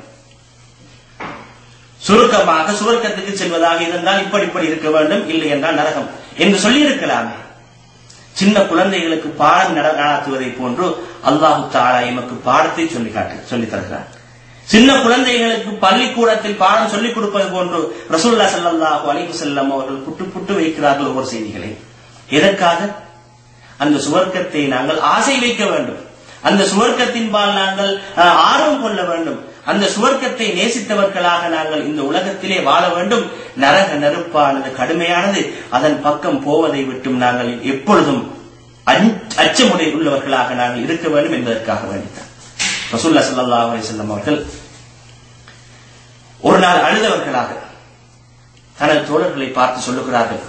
Speaker 1: சுருக்கமாக சுவர்க்கத்துக்கு செல்வதாக இருந்தால் இப்படி இப்படி இருக்க வேண்டும் இல்லை என்றால் நரகம் என்று சொல்லி இருக்கலாமே சின்ன குழந்தைகளுக்கு பாடம் நட- நடாத்துவதை போன்று அல்லாஹு தாலா எமக்கு பாடத்தை சொல்லி காட்டு சொல்லி தருகிறார் சின்ன குழந்தைகளுக்கு பள்ளிக்கூடத்தில் பாடம் சொல்லிக் கொடுப்பது போன்று ரசூல்லா ஸல்லல்லாஹு அலைஹி வஸல்லம் அவர்கள் புட்டு புட்டு வைக்கிறார்கள் ஒவ்வொரு செய்திகளை எதற்காக அந்த சுவர்க்கத்தை நாங்கள் ஆசை வைக்க வேண்டும் அந்த சுவர்க்கத்தின் பால் நாங்கள் அஹ், ஆர்வம் கொள்ள வேண்டும் அந்த சுவர்க்கத்தை நேசித்தவர்களாக நாங்கள் இந்த உலகத்திலே வாழ வேண்டும் நரக நெருப்பானது கடுமையானது அதன் பக்கம் போவதை விட்டும் நாங்கள் எப்பொழுதும் அஞ்ச- அச்சமுறை உள்ளவர்களாக நாங்கள் இருக்க வேண்டும் என்பதற்காக வேண்டித்தான் ரசூல்லா ஸல்லல்லாஹு அலைஹி வஸல்லம் அவர்கள் ஒரு நாள் அழுதவர்களாக தனது தோழர்களை பார்த்து சொல்லுகிறார்கள்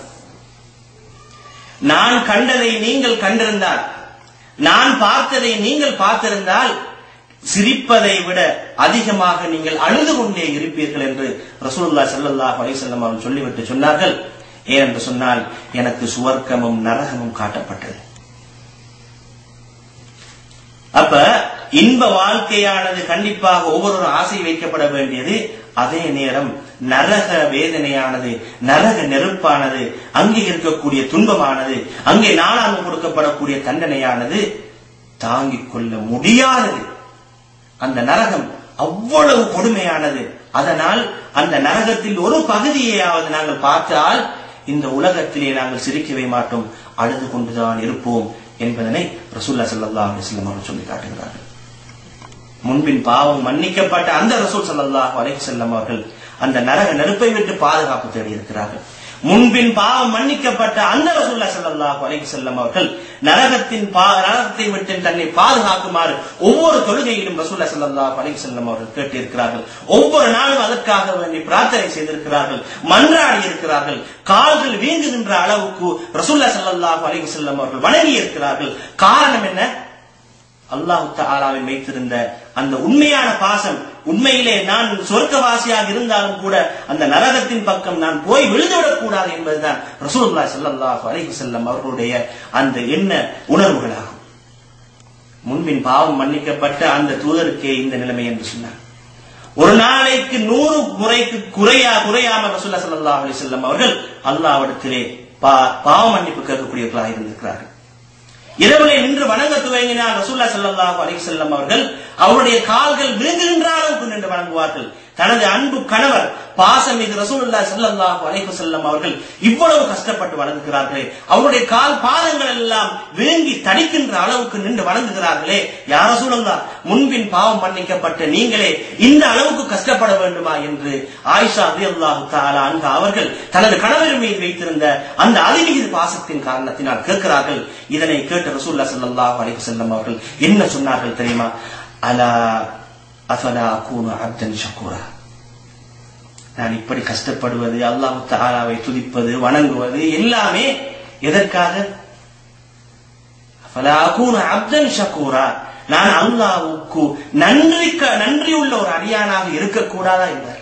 Speaker 1: நான் கண்டதை நீங்கள் கண்டிருந்தால் நான் பார்த்ததை நீங்கள் பார்த்திருந்தால் சிரிப்பதை விட அதிகமாக நீங்கள் அழுது கொண்டே இருப்பீர்கள் என்று ரசூலுல்லாஹி ஸல்லல்லாஹு அலைஹி வஸல்லம் அவர்கள் சொல்லிவிட்டு சொன்னார்கள் ஏனென்று சொன்னால் எனக்கு சுவர்க்கமும் நரகமும் காட்டப்பட்டது அப்ப இன்ப வாழ்க்கையானது கண்டிப்பாக ஒவ்வொருவரும் ஆசை வைக்கப்பட வேண்டியது அதே நேரம் நரக வேதனையானது நரக நெருப்பானது அங்கே இருக்கக்கூடிய துன்பமானது அங்கே நாளாக கொடுக்கப்படக்கூடிய தண்டனையானது தாங்கிக் கொள்ள முடியாதது அந்த நரகம் அவ்வளவு கொடுமையானது அதனால் அந்த நரகத்தில் ஒரு பகுதியையாவது நாங்கள் பார்த்தால் இந்த உலகத்திலே நாங்கள் சிரிக்கவே மாட்டோம் அழுது கொண்டுதான் இருப்போம் என்பதனை ரசூல்லா ஸல்லல்லாஹு அலைஹி வஸல்லம் அவர்கள் சொல்லி காட்டுகிறார்கள் முன்பின் பாவம் மன்னிக்கப்பட்ட அந்த ரசூல் ஸல்லல்லாஹு அலைஹி வஸல்லம் அவர்கள் அந்த நரக நெருப்பை விட்டு பாதுகாப்பு தேடி இருக்கிறார்கள் முன்பின் பாவம் மன்னிக்கப்பட்ட அந்த ரசூல்லா ஸல்லல்லாஹு அலைஹி வஸல்லம் அவர்கள் நரகத்தின் பா- நரகத்தை விட்டு தன்னை பாதுகாக்குமாறு ஒவ்வொரு தொழுகையிலும் ரசூல்லா ஸல்லல்லாஹு அலைஹி வஸல்லம் அவர்கள் கேட்டிருக்கிறார்கள் ஒவ்வொரு நாளும் அதற்காக வேண்டி பிரார்த்தனை செய்திருக்கிறார்கள் மன்றாடி இருக்கிறார்கள் கால்கள் வீங்குகின்ற அளவுக்கு ரசூல்லா ஸல்லல்லாஹு அலைஹி வஸல்லம் அவர்கள் வணங்கி இருக்கிறார்கள் காரணம் என்ன அல்லாஹு தாலாவில் வைத்திருந்த அந்த உண்மையான பாசம் உண்மையிலே நான் சொர்க்கவாசியாக இருந்தாலும் கூட அந்த நரகத்தின் பக்கம் நான் போய் விழுந்துவிடக் கூடாது என்பதுதான் ரசூலுல்லாஹி ஸல்லல்லாஹு அலைஹி வஸல்லம் அவர்களுடைய அந்த எண்ண உணர்வுகளாகும் முன்பின் பாவம் மன்னிக்கப்பட்ட அந்த தூதருக்கே இந்த நிலைமை என்று சொன்னார் ஒரு நாளைக்கு நூறு முறைக்கு குறையா குறையாம ரசூல்லா ஸல்லல்லாஹு அலைஹி வஸல்லம் அவர்கள் அல்லாஹ்விடத்திலே பா- பாவ மன்னிப்பு கேட்கக்கூடியவர்களாக இருந்திருக்கிறார்கள் இரவிலே நின்று வணங்க துவங்கினார் ரசூல்லா ஸல்லல்லாஹு அலைஹி வஸல்லம் அவர்கள் அவருடைய கால்கள் விழுங்குகின்ற அளவுக்கு நின்று வணங்குவார்கள் தனது அன்பு கணவர் பாசம் இது ரசூலுல்லாஹி ஸல்லல்லாஹு அலைஹி வஸல்லம் அவர்கள் இவ்வளவு கஷ்டப்பட்டு வணங்குகிறார்களே அவருடைய கால் பாதங்கள் எல்லாம் வீங்கி தடிக்கின்ற அளவுக்கு நின்று வணங்குகிறார்களே யார் ரசூலுல்லாஹ் முன்பின் பாவம் மன்னிக்கப்பட்ட நீங்களே இந்த அளவுக்கு கஷ்டப்பட வேண்டுமா என்று ஆயிஷா ரலியல்லாஹு தஆலா அன்ஹா அவர்கள் தனது கணவர் மீது வைத்திருந்த அந்த அதிமிகுதி பாசத்தின் காரணத்தினால் கேட்கிறார்கள் இதனை கேட்ட ரசூல்லா ஸல்லல்லாஹு அலைஹி வஸல்லம் அவர்கள் என்ன சொன்னார்கள் தெரியுமா அலா அஃபலா அகூனு அப்தன் ஷக்கூரா நான் இப்படி கஷ்டப்படுவது அல்லாஹ் தஆலாவை துதிப்பது வணங்குவது எல்லாமே எதற்காக அஃபலா அகூனு அப்தன் ஷக்கூரா நான் அல்லாஹ்வுக்கு நன்றி நன்றி உள்ள ஒரு அடியானாக இருக்கக்கூடாதா என்பதற்காக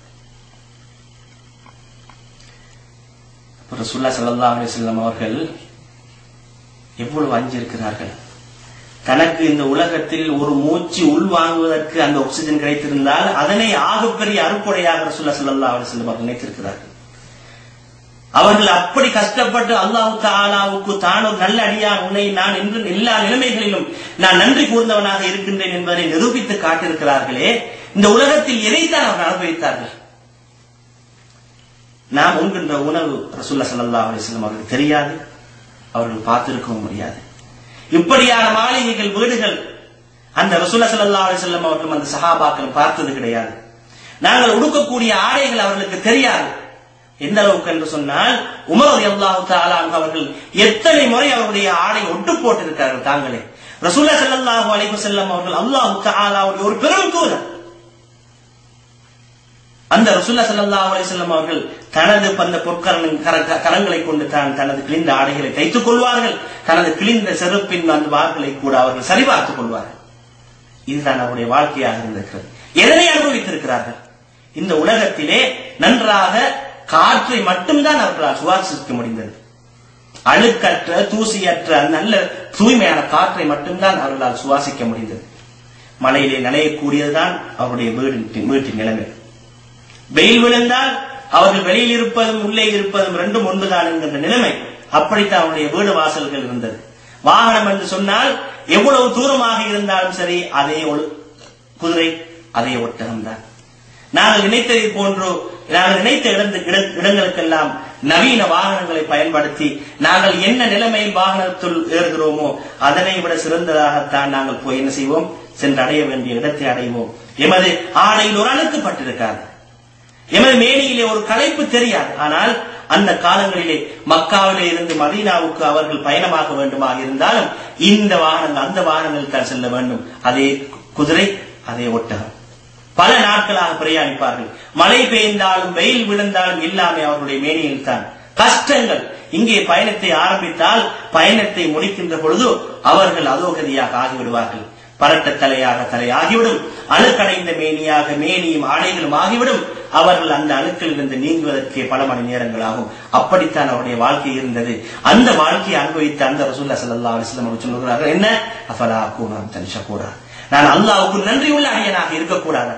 Speaker 1: ரசூல்லா ஸல்லல்லாஹு அலைஹி வஸல்லம் அவர்கள் எவ்வளவு அஞ்சிருக்கிறார்கள் தனக்கு இந்த உலகத்தில் ஒரு மூச்சு உள்வாங்குவதற்கு அந்த ஆக்சிஜன் கிடைத்திருந்தால் அதனை ஆகப்பெரிய அறுப்புடையாக ரசூல்லா ஸல்லல்லாஹு அலைஹி வஸல்லம் அவர்கள் நினைத்திருக்கிறார்கள் அவர்கள் அப்படி கஷ்டப்பட்டு அல்லாஹு தாலாவுக்கு தான் ஒரு நல்ல அடியான் உன்னை நான் என்று எல்லா நிலைமைகளிலும் நான் நன்றி கூர்ந்தவனாக இருக்கின்றேன் என்பதை நிரூபித்து காட்டியிருக்கிறார்களே இந்த உலகத்தில் எதைத்தான் அவர்கள் அனுபவித்தார்கள் நாம் உண்கின்ற உணவு ரசூல்லா ஸல்லல்லாஹு அலைஹி வஸல்லம் அவர்களுக்கு தெரியாது அவர்கள் பார்த்திருக்கவும் முடியாது இப்படியான மாளிகைகள் வீடுகள் அந்த ரசூல்லா ஸல்லல்லாஹு அலைஹி வஸல்லம் அவர்களும் அந்த சஹாபாக்கள் பார்த்தது கிடையாது நாங்கள் உடுக்கக்கூடிய ஆடைகள் அவர்களுக்கு தெரியாது எந்த அளவுக்கு என்று சொன்னால் உமர் ரலியல்லாஹு தஆலா அன்ஹு அவர்கள் எத்தனை முறை அவருடைய ஆடை ஒட்டு போட்டிருக்கிறார்கள் தாங்களே ரசூல்லா ஸல்லல்லாஹு அலைஹி வஸல்லம் அவர்கள் அல்லாஹ் தஆலாவுடைய ஒரு பெரும் தூதர் அந்த ரசூல்லா ஸல்லல்லாஹு அலைஹி வஸல்லம் அவர்கள் தனது அந்த பொற்கரன் கர- கரங்களை கொண்டு தான் தனது கிழிந்த ஆடைகளை தைத்துக் கொள்வார்கள் தனது கிழிந்த செருப்பின் அந்த வார்களை கூட அவர்கள் சரிபார்த்துக் கொள்வார்கள் இதுதான் அவருடைய வாழ்க்கையாக இருந்திருக்கிறது எதனை அனுபவித்திருக்கிறார்கள் இந்த உலகத்திலே நன்றாக காற்றை மட்டும்தான் அவர்களால் சுவாசிக்க முடிந்தது அழுக்கற்ற தூசியற்ற நல்ல தூய்மையான காற்றை மட்டும்தான் அவர்களால் சுவாசிக்க முடிந்தது மலையிலே நனையக்கூடியதுதான் அவருடைய வீட்டின் வீட்டின் நிலைமை வெயில் விழுந்தால் அவர்கள் வெளியில் இருப்பதும் உள்ளே இருப்பதும் ரெண்டும் ஒன்றுதான் என்கின்ற நிலைமை அப்படித்தான் அவருடைய வீடு வாசல்கள் இருந்தது வாகனம் என்று சொன்னால் எவ்வளவு தூரமாக இருந்தாலும் சரி அதே ஒழு- குதிரை அதே ஒட்டகம் தான் நாங்கள் நினைத்ததை போன்று நாங்கள் நினைத்த இடந்து- இட- இடங்களுக்கெல்லாம் நவீன வாகனங்களை பயன்படுத்தி நாங்கள் என்ன நிலைமையில் வாகனத்தில் ஏறுகிறோமோ அதனை விட சிறந்ததாகத்தான் நாங்கள் போய் என்ன செய்வோம் சென்று அடைய வேண்டிய இடத்தை அடைவோம் எமது ஆடையில் ஒரு அழுக்கப்பட்டிருக்காது எமது மேனியிலே ஒரு களைப்பு தெரியாது ஆனால் அந்த காலங்களிலே மக்காவிலே இருந்து மதீனாவுக்கு அவர்கள் பயணமாக வேண்டுமாக இருந்தாலும் இந்த வாகனங்கள் அந்த வாகனங்கள் தான் செல்ல வேண்டும் அதே குதிரை அதே ஒட்டகம் பல நாட்களாக பிரயாணிப்பார்கள் மழை பெய்ந்தாலும் வெயில் விழுந்தாலும் எல்லாமே அவர்களுடைய மேனியில் தான் கஷ்டங்கள் இங்கே பயணத்தை ஆரம்பித்தால் பயணத்தை முடிக்கின்ற பொழுது அவர்கள் அதோகதியாக ஆகிவிடுவார்கள் பரட்ட தலையாக தலை ஆகிவிடும் அழுக்கடைந்த மேனியாக மேனியும் ஆடைகளும் ஆகிவிடும் அவர்கள் அந்த அழுக்கில் இருந்து நீங்குவதற்கே பல மணி நேரங்கள் ஆகும் அப்படித்தான் அவருடைய வாழ்க்கை இருந்தது அந்த வாழ்க்கையை அனுபவித்த அந்த ரசூல்லா ஸல்லல்லாஹு அலைஹி வஸல்லம் அவர்கள் சொல்லுகிறார்கள் என்ன அஃபலா அகூனு அப்தன் ஷக்கூரா நான் அல்லாஹ்வுக்கு நன்றியுள்ள அடியனாக இருக்கக்கூடாதா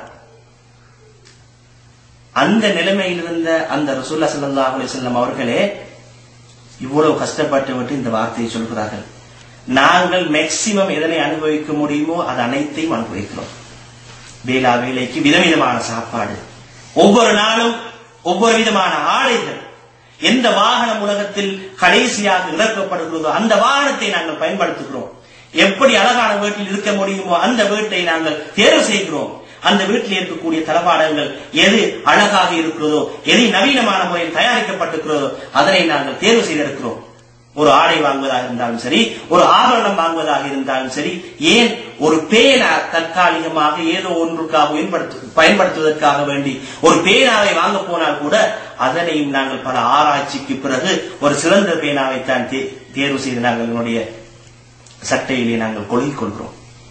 Speaker 1: அந்த நிலைமையில் இருந்த அந்த ரசூல்லா ஸல்லல்லாஹு அலைஹி வஸல்லம் அவர்களே இவ்வளவு கஷ்டப்பட்டு விட்டு இந்த வார்த்தையை சொல்கிறார்கள் நாங்கள் மேக்சிமம் எதனை அனுபவிக்க முடியுமோ அது அனைத்தையும் அனுபவிக்கிறோம் வேளா வேலைக்கு விதவிதமான சாப்பாடு ஒவ்வொரு நாளும் ஒவ்வொரு விதமான ஆடைகள் எந்த வாகனம் உலகத்தில் கடைசியாக இறக்கப்படுகிறதோ அந்த வாகனத்தை நாங்கள் பயன்படுத்துகிறோம் எப்படி அழகான வீட்டில் இருக்க முடியுமோ அந்த வீட்டை நாங்கள் தேர்வு செய்கிறோம் அந்த வீட்டில் இருக்கக்கூடிய தளபாடங்கள் எது அழகாக இருக்கிறதோ எது நவீனமான முறையில் தயாரிக்கப்பட்டிருக்கிறதோ அதனை நாங்கள் தேர்வு செய்திருக்கிறோம் ஒரு ஆடை வாங்குவதாக இருந்தாலும் சரி ஒரு ஆபரணம் வாங்குவதாக இருந்தாலும் சரி ஏன் ஒரு பேனா தற்காலிகமாக ஏதோ ஒன்றுக்காக பயன்படுத்து- பயன்படுத்துவதற்காக வேண்டி ஒரு பேனாவை வாங்க போனால் கூட அதனையும் நாங்கள் பல ஆராய்ச்சிக்கு பிறகு ஒரு சிறந்த பேனாவை தான் தே- தேர்வு செய்து நாங்கள் எங்களுடைய சட்டையிலே நாங்கள் கொள்கிக் கொள்கிறோம்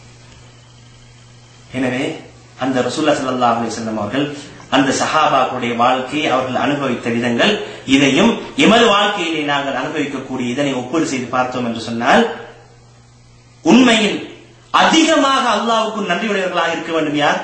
Speaker 1: எனவே அந்த ரசூல்லா ஸல்லல்லாஹு அலைஹி வஸல்லம் அவர்கள் அந்த சஹாபாக்களுடைய வாழ்க்கையை அவர்கள் அனுபவித்த விதங்கள் இதையும் எமது வாழ்க்கையிலே நாங்கள் அனுபவிக்கக்கூடிய இதனை ஒப்பீடு செய்து பார்த்தோம் என்று சொன்னால் உண்மையில் அதிகமாக அல்லாஹ்வுக்கு நன்றியுடையவர்களாக இருக்க வேண்டும் யார்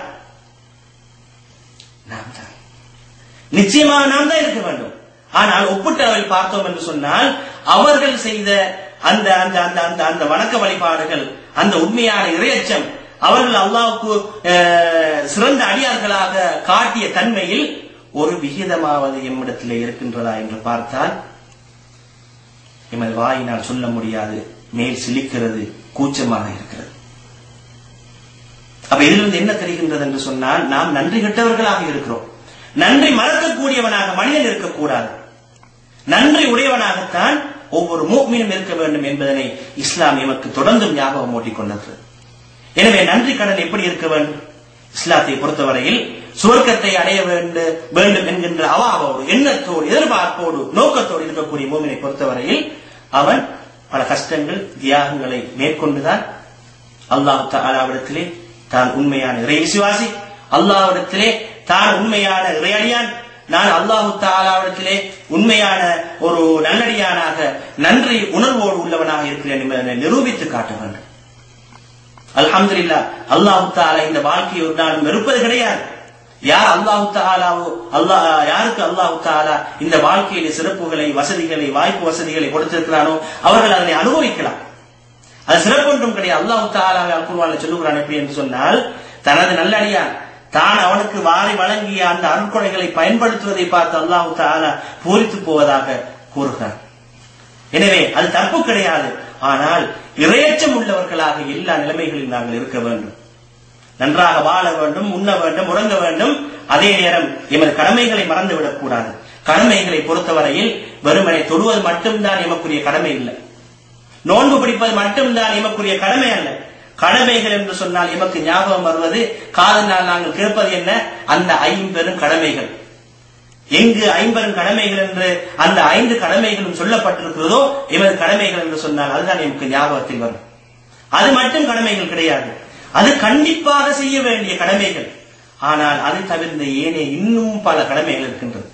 Speaker 1: நாம் தான் நிச்சயமாக நாம் தான் இருக்க வேண்டும் ஆனால் ஒப்பிட்ட அளவில் பார்த்தோம் என்று சொன்னால் அவர்கள் செய்த அந்த அந்த அந்த அந்த அந்த வணக்க வழிபாடுகள் அந்த உண்மையான இரையச்சம் அவர்கள் அல்லாஹ்வுக்கு அஹ், சிறந்த அடியார்களாக காட்டிய தன்மையில் ஒரு விகிதமாவது எம்மிடத்திலே இருக்கின்றதா என்று பார்த்தால் எமது வாயினால் சொல்ல முடியாது மேல் சிலிக்கிறது கூச்சமாக இருக்கிறது அப்ப இதிலிருந்து என்ன தெரிகின்றது என்று சொன்னால் நாம் நன்றி கெட்டவர்களாக இருக்கிறோம் நன்றி மறக்கக்கூடியவனாக மனிதன் இருக்கக்கூடாது நன்றி உடையவனாகத்தான் ஒவ்வொரு மூமினும் இருக்க வேண்டும் என்பதனை இஸ்லாம் எமக்கு தொடர்ந்தும் ஞாபகம் ஓட்டிக் கொண்டது எனவே நன்றி கடன் எப்படி இருக்க வேண்டும் இஸ்லாத்தை பொறுத்தவரையில் சுவர்க்கத்தை அடைய வேண்டு வேண்டும் என்கின்ற அவாவோடு எண்ணத்தோடு எதிர்பார்ப்போடு நோக்கத்தோடு இருக்கக்கூடிய மூமினை பொறுத்தவரையில் அவன் பல கஷ்டங்கள் தியாகங்களை மேற்கொண்டுதான் அல்லாஹ் தாலாவிடத்திலே தான் உண்மையான இறை விசுவாசி அல்லாஹ்விடத்திலே தான் உண்மையான இறையடியான் நான் அல்லாஹு தாலாவிடத்திலே உண்மையான ஒரு நல்லடியானாக நன்றி உணர்வோடு உள்ளவனாக இருக்கிறேன் என்பதனை நிரூபித்து காட்ட வேண்டும் அல்ஹம்துலில்லா அல்லாஹு தாலா இந்த வாழ்க்கையை ஒரு நாளும் வெறுப்பது கிடையாது யார் அல்லாஹு தாலாவோ அல்லாஹ் யாருக்கு அல்லாஹு தாலா இந்த வாழ்க்கையில சிறப்புகளை வசதிகளை வாய்ப்பு வசதிகளை கொடுத்திருக்கிறானோ அவர்கள் அதனை அனுபவிக்கலாம் அது சிறப்பொன்றும் கிடையாது அல்லாஹு தாலாவை அல்குர்வான சொல்லுகிறான் எப்படி என்று சொன்னால் தனது நல்லடியான் தான் அவனுக்கு வாரி வழங்கிய அந்த அருட்கொடைகளை பயன்படுத்துவதை பார்த்து அல்லாஹு தாலா பூரித்து போவதாக கூறுகிறான் எனவே அது தப்பு கிடையாது ஆனால் இரையச்சம் உள்ளவர்களாக எல்லா நிலைமைகளிலும் நாங்கள் இருக்க வேண்டும் நன்றாக வாழ வேண்டும் உண்ண வேண்டும் உறங்க வேண்டும் அதே நேரம் எமது கடமைகளை மறந்துவிடக் கூடாது கடமைகளை பொறுத்தவரையில் வெறுமனை தொடுவது மட்டும்தான் எமக்குரிய கடமை இல்லை நோன்பு பிடிப்பது மட்டும்தான் எமக்குரிய கடமை அல்ல கடமைகள் என்று சொன்னால் எமக்கு ஞாபகம் வருவது காதனால் நாங்கள் கேட்பது என்ன அந்த ஐம்பெரும் கடமைகள் எங்கு ஐம்பெரும் கடமைகள் என்று அந்த ஐந்து கடமைகளும் சொல்லப்பட்டிருக்கிறதோ எமது கடமைகள் என்று சொன்னால் அதுதான் எமக்கு ஞாபகத்தில் வரும் அது மட்டும் கடமைகள் கிடையாது அது கண்டிப்பாக செய்ய வேண்டிய கடமைகள் ஆனால் அதை தவிர்ந்த ஏனே இன்னும் பல கடமைகள் இருக்கின்றது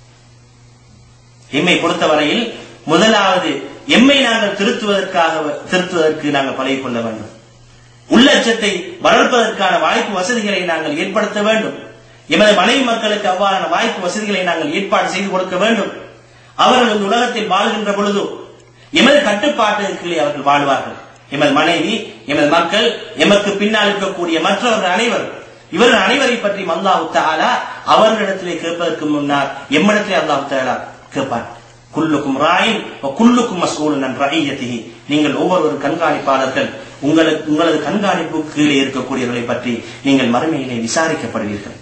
Speaker 1: எம்மை பொறுத்தவரையில் முதலாவது எம்மை நாங்கள் திருத்துவதற்காக திருத்துவதற்கு நாங்கள் பழகிக் கொள்ள வேண்டும் உள்ளச்சத்தை வளர்ப்பதற்கான வாய்ப்பு வசதிகளை நாங்கள் ஏற்படுத்த வேண்டும் எமது மனைவி மக்களுக்கு அவ்வாறான வாய்ப்பு வசதிகளை நாங்கள் ஏற்பாடு செய்து கொடுக்க வேண்டும் அவர்கள் இந்த உலகத்தில் வாழ்கின்ற பொழுது எமது கட்டுப்பாட்டுகளே அவர்கள் வாழ்வார்கள் எமது மனைவி எமது மக்கள் எமக்கு பின்னால் இருக்கக்கூடிய மற்றவர்கள் அனைவரும் இவர்கள் அனைவரை பற்றி அல்லாஹு தாலா அவர்களிடத்திலே கேட்பதற்கு முன்னால் எம்மிடத்திலே அல்லாஹு தாலா கேட்பான் குல்லுக்கும் ராயின் குல்லுக்கும் மசூலன் ரஐயத்திஹி நீங்கள் ஒவ்வொருவரும் கண்காணிப்பாளர்கள் உங்களுக்கு உங்களது கண்காணிப்பு கீழே இருக்கக்கூடியவர்களை பற்றி நீங்கள் மறுமையிலே விசாரிக்கப்படுவீர்கள்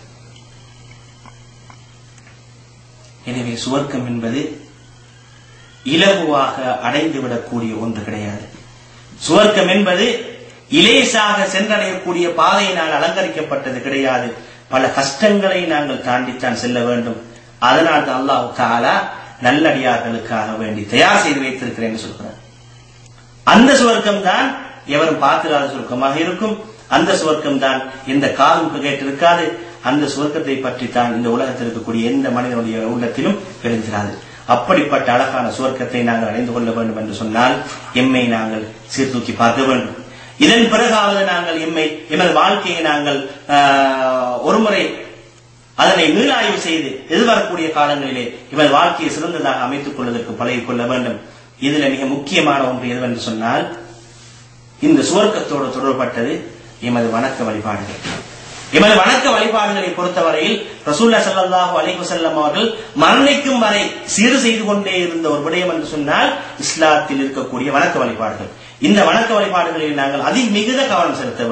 Speaker 1: எனவே சுவர்க்கம் என்பது இலகுவாக அடைந்துவிடக்கூடிய ஒன்று கிடையாது சுவர்க்கம் என்பது இலேசாக சென்றடையக்கூடிய பாதையினால் அலங்கரிக்கப்பட்டது கிடையாது பல கஷ்டங்களை நாங்கள் தாண்டித்தான் செல்ல வேண்டும் அதனால் தான் அல்லாஹ் தாலா நல்லடியார்களுக்காக வேண்டி தயார் செய்து வைத்திருக்கிறேன் என்று சொல்கிறார் அந்த சுவர்க்கம் தான் எவரும் பார்த்திராத சுவர்க்கமாக இருக்கும் அந்த சுவர்க்கம் தான் எந்த காலும் கேட்டிருக்காது அந்த சுவர்க்கத்தை பற்றி தான் இந்த உலகத்தில் இருக்கக்கூடிய எந்த மனிதனுடைய உள்ளத்திலும் எழுந்திராது அப்படிப்பட்ட அழகான சுவர்க்கத்தை நாங்கள் அடைந்து கொள்ள வேண்டும் என்று சொன்னால் எம்மை நாங்கள் சீர்தூக்கி பார்க்க வேண்டும் இதன் பிறகாவது நாங்கள் எம்மை எமது வாழ்க்கையை நாங்கள் ஆஹ், ஒருமுறை அதனை மீளாய்வு செய்து எதிர்வரக்கூடிய காலங்களிலே எமது வாழ்க்கையை சிறந்ததாக அமைத்துக் கொள்வதற்கு பழகிக் கொள்ள வேண்டும் இதுல மிக முக்கியமான ஒன்று எதுவென்று சொன்னால் இந்த சுவர்க்கத்தோடு தொடர்பட்டது எமது வணக்க வழிபாடுகள் எமது வணக்க வழிபாடுகளை பொறுத்தவரையில் ரசூல்லா ஸல்லல்லாஹு அலைஹி வஸல்லம் அவர்கள் மரணிக்கும் வரை சீர் செய்து கொண்டே இருந்த ஒரு விடயம் என்று சொன்னால் இஸ்லாத்தில் இருக்கக்கூடிய வணக்க வழிபாடுகள் இந்த வணக்க வழிபாடுகளில் நாங்கள் அதிக மிகுந்த கவனம் செலுத்த வேண்டும்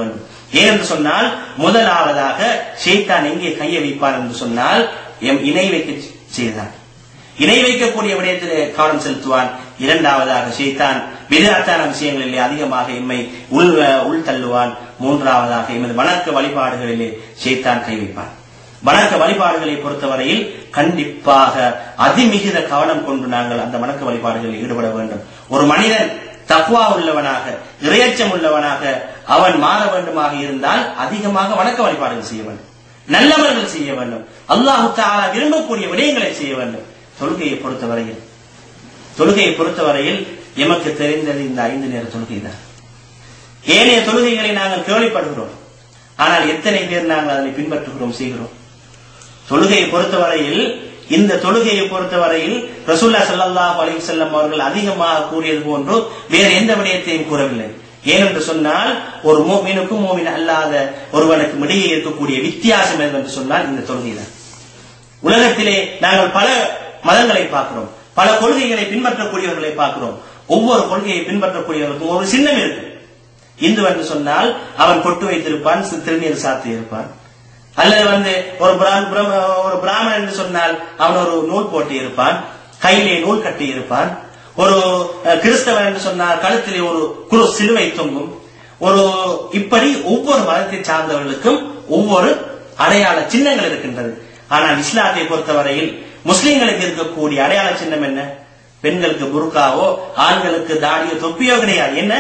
Speaker 1: ஏனென்று சொன்னால் முதலாவதாக ஷைத்தான் எங்கே கையை வைப்பான் என்று சொன்னால் எம் இணை வைக்க செய்தான் இணை வைக்கக்கூடிய விடயத்திலே கவனம் செலுத்துவான் இரண்டாவதாக ஷைத்தான் விதாத்தான விஷயங்களிலே அதிகமாக எம்மை உள் உள் தள்ளுவான் மூன்றாவதாக எமது வணக்க வழிபாடுகளிலே ஷைத்தான் கை வைப்பான் வணக்க வழிபாடுகளை பொறுத்தவரையில் கண்டிப்பாக அதிமிகுத கவனம் கொண்டு நாங்கள் அந்த வணக்க வழிபாடுகளில் ஈடுபட வேண்டும் ஒரு மனிதன் தக்குவா உள்ளவனாக இரையச்சம் உள்ளவனாக அவன் மாற வேண்டுமாக இருந்தால் அதிகமாக வணக்க வழிபாடுகள் செய்ய வேண்டும் நல்லவர்கள் செய்ய வேண்டும் அல்லாஹு தாலா விரும்பக்கூடிய விடயங்களை செய்ய வேண்டும் தொழுகையை பொறுத்தவரையில் தொழுகையை பொறுத்தவரையில் எமக்கு தெரிந்தது இந்த ஐந்து நேர தொழுகை தான் ஏனைய தொழுகைகளை நாங்கள் கேள்விப்படுகிறோம் ஆனால் எத்தனை பேர் நாங்கள் அதனை பின்பற்றுகிறோம் செய்கிறோம் தொழுகையை பொறுத்தவரையில் இந்த தொழுகையை பொறுத்தவரையில் ரசூல்லா ஸல்லல்லாஹு அலைஹி வஸல்லம் அவர்கள் அதிகமாக கூறியது போன்று வேறு எந்த விடயத்தையும் கூறவில்லை ஏனென்று சொன்னால் ஒரு மோமினுக்கும் மோமின் அல்லாத ஒருவனுக்கும் இடையே இருக்கக்கூடிய வித்தியாசம் என்று சொன்னால் இந்த தொழுகை தான் உலகத்திலே நாங்கள் பல மதங்களை பார்க்கிறோம் பல கொள்கைகளை பின்பற்றக்கூடியவர்களை பார்க்கிறோம் ஒவ்வொரு கொள்கையை பின்பற்றக்கூடியவருக்கும் ஒரு சின்னம் இருக்கு இந்து என்று சொன்னால் அவன் கொட்டு வைத்திருப்பான் சி- திருநீர் சாத்தி இருப்பான் அல்லது வந்து ஒரு பிராம்- பிரம்- ஒரு பிராமணன் என்று சொன்னால் அவன் ஒரு நூல் போட்டு இருப்பான் கையிலே நூல் கட்டி இருப்பான் ஒரு அஹ், கிறிஸ்தவன் என்று சொன்னால் கழுத்திலே ஒரு குரு சிலுவை தொங்கும் ஒரு இப்படி ஒவ்வொரு மதத்தை சார்ந்தவர்களுக்கும் ஒவ்வொரு அடையாள சின்னங்கள் இருக்கின்றது ஆனால் இஸ்லாத்தை பொறுத்தவரையில் முஸ்லிம்களுக்கு இருக்கக்கூடிய அடையாள சின்னம் என்ன பெண்களுக்கு புர்காவோ ஆண்களுக்கு தாடியோ தொப்பியோ கிடையாது என்ன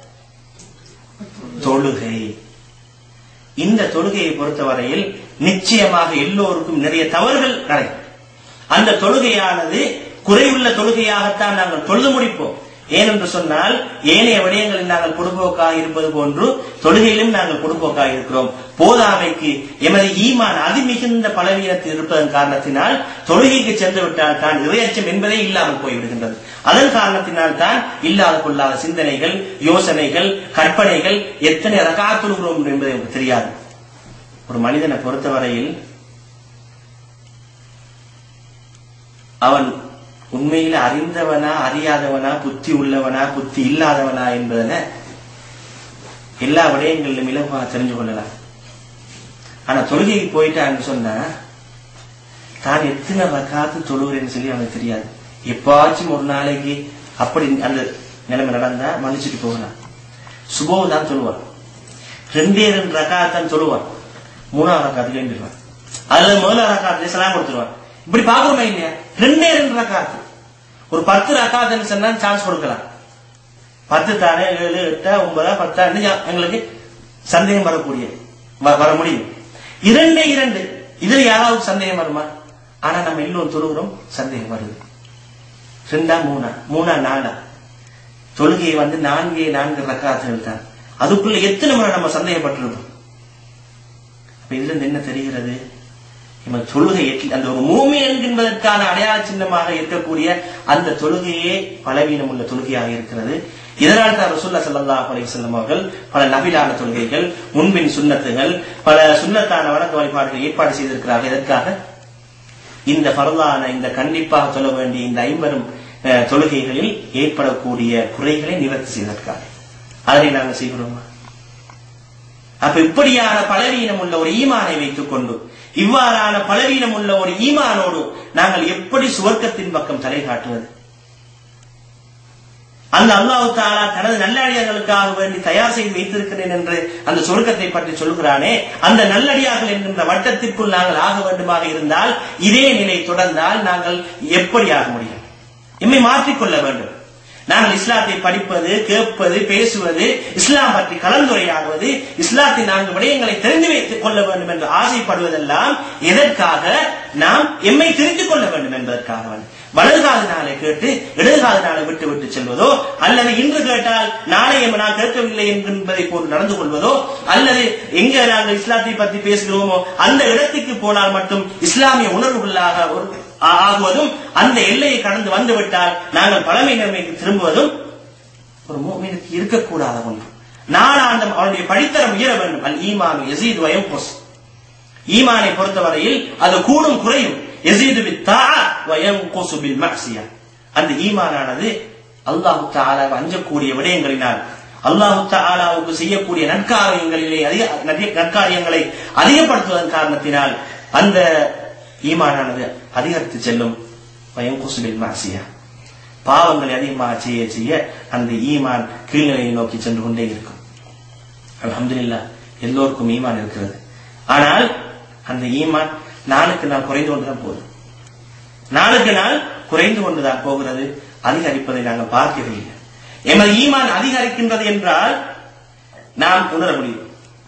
Speaker 1: தொழுகை இந்த தொழுகையை பொறுத்தவரையில் நிச்சயமாக எல்லோருக்கும் நிறைய தவறுகள் நடக்கும் அந்த தொழுகையானது குறைவுள்ள தொழுகையாகத்தான் நாங்கள் தொழுது முடிப்போம் ஏனென்று சொன்னால் ஏனைய விடயங்களில் நாங்கள் பொடுபோக்காக இருப்பது போன்று தொழுகையிலும் நாங்கள் பொடுபோக்காக இருக்கிறோம் போதாமைக்கு எமது ஈமான் அதிமிகுந்த பலவீனத்தில் இருப்பதன் காரணத்தினால் தொழுகைக்கு சென்று விட்டால் தான் இறையச்சம் என்பதே இல்லாமல் போய்விடுகின்றது அதன் காரணத்தினால் தான் இல்லாத கொள்ளாத சிந்தனைகள் யோசனைகள் கற்பனைகள் எத்தனை ரகாத்துழுகிறோம் என்பது எனக்கு தெரியாது ஒரு மனிதனை பொறுத்தவரையில் அவன் உண்மையில அறிந்தவனா அறியாதவனா புத்தி உள்ளவனா புத்தி இல்லாதவனா என்பதனை எல்லா விடயங்களிலும் இலகுவாக தெரிஞ்சு கொள்ளலாம் ஆனா தொழுகைக்கு போயிட்டான்னு சொன்னா தான் எத்தனை ரக்காத்து தொழுகிறேன்னு சொல்லி அவனுக்கு தெரியாது எப்பாச்சும் ஒரு நாளைக்கு அப்படி அந்த நிலைமை நடந்தா மன்னிச்சுட்டு போகலாம் சுபோ தான் சொல்லுவான் ரெண்டே ரெண்டு ரக்காத் தான் சொல்லுவான் மூணாவது ரக்காத்துக்கு எழுந்திருவான் அதுல முதல் ரக்காத்துல சலாம் கொடுத்துருவான் இப்படி பாக்குறோமா இல்லையா ரெண்டே ரெண்டு ரக்காத்து ஒரு பத்து ரக்காத்துன்னு சொன்னா சான்ஸ் கொடுக்கலாம் பத்து தானே ஏழு எட்டா ஒன்பதா பத்தா எங்களுக்கு சந்தேகம் வரக்கூடிய வ- வர முடியும் இரண்டே இரண்டு இதுல யாராவது சந்தேகம் வருமா ஆனா நம்ம எல்லோரும் தொழுகிறோம் சந்தேகம் வருது ரெண்டா மூணா மூணா நாலா தொழுகையை வந்து நான்கே நான்கு ரக்காத்துகள் தான் அதுக்குள்ள எத்தனை முறை நம்ம சந்தேகப்பட்டிருக்கோம் அப்ப இதுல இருந்து என்ன தெரிகிறது நம்ம தொழுகை எட்ல- அந்த ஒரு மூமி என்கின்றதற்கான அடையாள சின்னமாக இருக்கக்கூடிய அந்த தொழுகையே பலவீனம் உள்ள தொழுகையாக இருக்கிறது இதனால் தான் ரசூல்லா ஸல்லல்லாஹு அலைஹி வஸல்லம் அவர்கள் பல நபிலான தொழுகைகள் முன்பின் சுன்னத்துகள் பல சுன்னத்தான வணக்க வழிபாடுகள் ஏற்பாடு செய்திருக்கிறார்கள் எதற்காக இந்த பரலான இந்த கண்டிப்பாக சொல்ல வேண்டிய இந்த ஐம்பெரும் அஹ், தொழுகைகளில் ஏற்படக்கூடிய குறைகளை நிவர்த்தி செய்வதற்காக அதனை நாங்கள் செய்கிறோமா அப்ப இப்படியான பலவீனம் உள்ள ஒரு ஈமானை வைத்துக் கொண்டு இவ்வாறான பலவீனம் உள்ள ஒரு ஈமானோடு நாங்கள் எப்படி சுவர்க்கத்தின் பக்கம் தலை காட்டுவது அந்த அல்லாஹ் தாலா தனது நல்லடியார்களுக்காக வேண்டி தயார் செய்து வைத்திருக்கிறேன் என்று அந்த சொர்க்கத்தை பற்றி சொல்கிறானே அந்த நல்லடியார்கள் என்கின்ற வட்டத்திற்குள் நாங்கள் ஆக வேண்டுமாக இருந்தால் இதே நிலை தொடர்ந்தால் நாங்கள் எப்படி ஆக முடியும் எம்மை மாற்றிக்கொள்ள வேண்டும் நாங்கள் இஸ்லாத்தை படிப்பது கேட்பது பேசுவது இஸ்லாம் பற்றி கலந்துரையாடுவது இஸ்லாத்தின் நான்கு விடயங்களை தெரிந்து வைத்துக் கொள்ள வேண்டும் என்று ஆசைப்படுவதெல்லாம் எதற்காக நாம் எம்மை தெரிந்து கொள்ள வேண்டும் என்பதற்காக வேண்டும். வலது காதினாலே கேட்டு இடது காதினாலே விட்டு விட்டு செல்வதோ அல்லது இன்று கேட்டால் நாளை எம் நான் கேட்கவில்லை என்பதை போன்று நடந்து கொள்வதோ அல்லது எங்க நாங்கள் இஸ்லாத்தை பற்றி பேசுகிறோமோ அந்த இடத்துக்கு போனால் மட்டும் இஸ்லாமிய உணர்வுகளாக ஒரு ஆ- ஆகுவதும் அந்த எல்லையை கடந்து வந்துவிட்டால் நாங்கள் பழமை நிலைமைக்கு திரும்புவதும் ஒரு மூமினுக்கு இருக்கக்கூடாத ஒன்று நாளாந்தம் அவனுடைய படித்தரம் உயர வேண்டும் அல் ஈமான் எசீது வயம் பொஸ் ஈமானை பொறுத்தவரையில் அது கூடும் குறையும் எசீது பித்தா வயம் கொசு பில் மக்சியா அந்த ஈமானானது அல்லாஹு தாலா அஞ்சக்கூடிய விடயங்களினால் அல்லாஹு தாலாவுக்கு செய்யக்கூடிய நற்காரியங்களிலே அதிக நிறைய நற்காரியங்களை அதிகப்படுத்துவதன் காரணத்தினால் அந்த ஈமானானது அதிகரித்து செல்லும் பயம் குசுபில் மாசியா பாவங்களை அதிகமாக செய்ய செய்ய அந்த ஈமான் கீழ்நிலையை நோக்கி சென்று கொண்டே இருக்கும் அல்ஹம்துலில்லாஹ் எல்லோருக்கும் ஈமான் இருக்கிறது ஆனால் அந்த ஈமான் நாளுக்கு நாள் குறைந்து கொண்டுதான் போகுது நாளுக்கு நாள் குறைந்து கொண்டுதான் போகிறது அதிகரிப்பதை நாங்கள் பார்க்கவில்லை எமது ஈமான் அதிகரிக்கின்றது என்றால் நாம் உணர முடியும்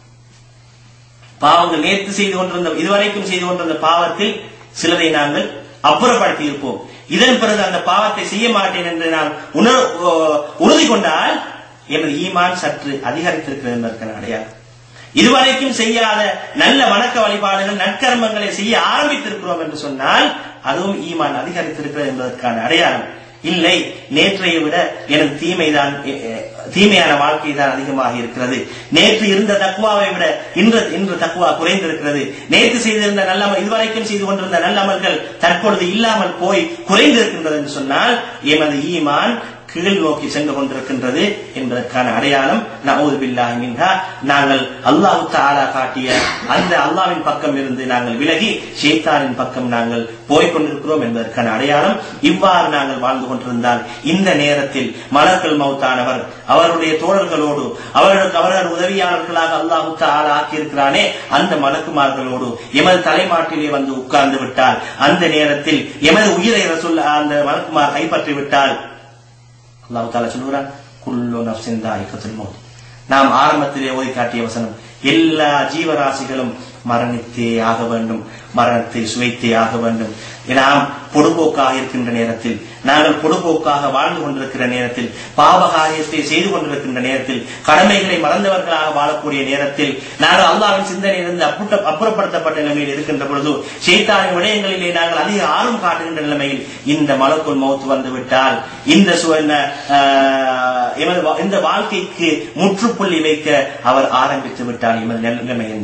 Speaker 1: பாவங்கள் நேற்று செய்து கொண்டிருந்த இதுவரைக்கும் செய்து கொண்டிருந்த பாவத்தில் சிலரை நாங்கள் அப்புறப்படுத்தி இருப்போம் இதன் பிறகு அந்த பாவத்தை செய்ய மாட்டேன் என்று நான் உணர் உறுதி கொண்டால் எமது ஈமான் சற்று அதிகரித்திருக்கிறது என்பதற்கான அடையாளம் இதுவரைக்கும் செய்யாத நல்ல வணக்க வழிபாடுகள் நற்கர்மங்களை செய்ய ஆரம்பித்திருக்கிறோம் என்று சொன்னால் அதுவும் ஈமான் அதிகரித்திருக்கிறது என்பதற்கான அடையாளம் இல்லை நேற்றைய விட எனது தீமைதான் தீமையான வாழ்க்கை தான் அதிகமாக இருக்கிறது நேற்று இருந்த தக்குவாவை விட இன்று இன்று தக்குவா குறைந்திருக்கிறது நேற்று செய்திருந்த நல்லமல் இதுவரைக்கும் செய்து கொண்டிருந்த நல்லமல்கள் தற்பொழுது இல்லாமல் போய் குறைந்திருக்கின்றது என்று சொன்னால் எமது ஈமான் கீழ் நோக்கி சென்று கொண்டிருக்கின்றது என்பதற்கான அடையாளம் நவுது பில்லாஹி மின்ஹா நாங்கள் அல்லாஹு தாலா காட்டிய அந்த அல்லாவின் பக்கம் இருந்து நாங்கள் விலகி ஷேத்தானின் பக்கம் நாங்கள் போய்கொண்டிருக்கிறோம் என்பதற்கான அடையாளம் இவ்வாறு நாங்கள் வாழ்ந்து கொண்டிருந்தால் இந்த நேரத்தில் மலர்கள் மௌத்தானவர் அவருடைய தோழர்களோடு அவர்களுக்கு அவர்கள் உதவியாளர்களாக அல்லாஹு தாலா ஆக்கியிருக்கிறானே அந்த மலக்குமார்களோடு எமது தலைமாட்டிலே வந்து உட்கார்ந்து விட்டால் அந்த நேரத்தில் எமது உயிரை ரசூல் அந்த மலக்குமார் கைப்பற்றி விட்டால் அல்லாஹு தாலா சொல்லுகிறான் குல்லு நப்சின் தாயிக்கத்துல் மௌத் நாம் ஆரம்பத்திலே ஓதி காட்டிய வசனம் எல்லா ஜீவராசிகளும் மரணித்தே ஆக வேண்டும் மரணத்தை சுவைத்தே ஆக வேண்டும் நாம் பொடுபோக்காக இருக்கின்ற நேரத்தில் நாங்கள் பொடுபோக்காக வாழ்ந்து கொண்டிருக்கிற நேரத்தில் பாவகாரியத்தை செய்து கொண்டிருக்கின்ற நேரத்தில் கடமைகளை மறந்தவர்களாக வாழக்கூடிய நேரத்தில் நாங்கள் அல்லாவின் சிந்தனையிலிருந்து அப்புட்ட அப்புறப்படுத்தப்பட்ட நிலைமையில் இருக்கின்ற பொழுது சேத்தானின் விடயங்களிலே நாங்கள் அதிக ஆர்வம் காட்டுகின்ற நிலைமையில் இந்த மலக்குள் மௌத்து வந்து விட்டால் இந்த இந்த வாழ்க்கைக்கு முற்றுப்புள்ளி வைக்க அவர் ஆரம்பித்து விட்டால் எமது நிலைமை என்ன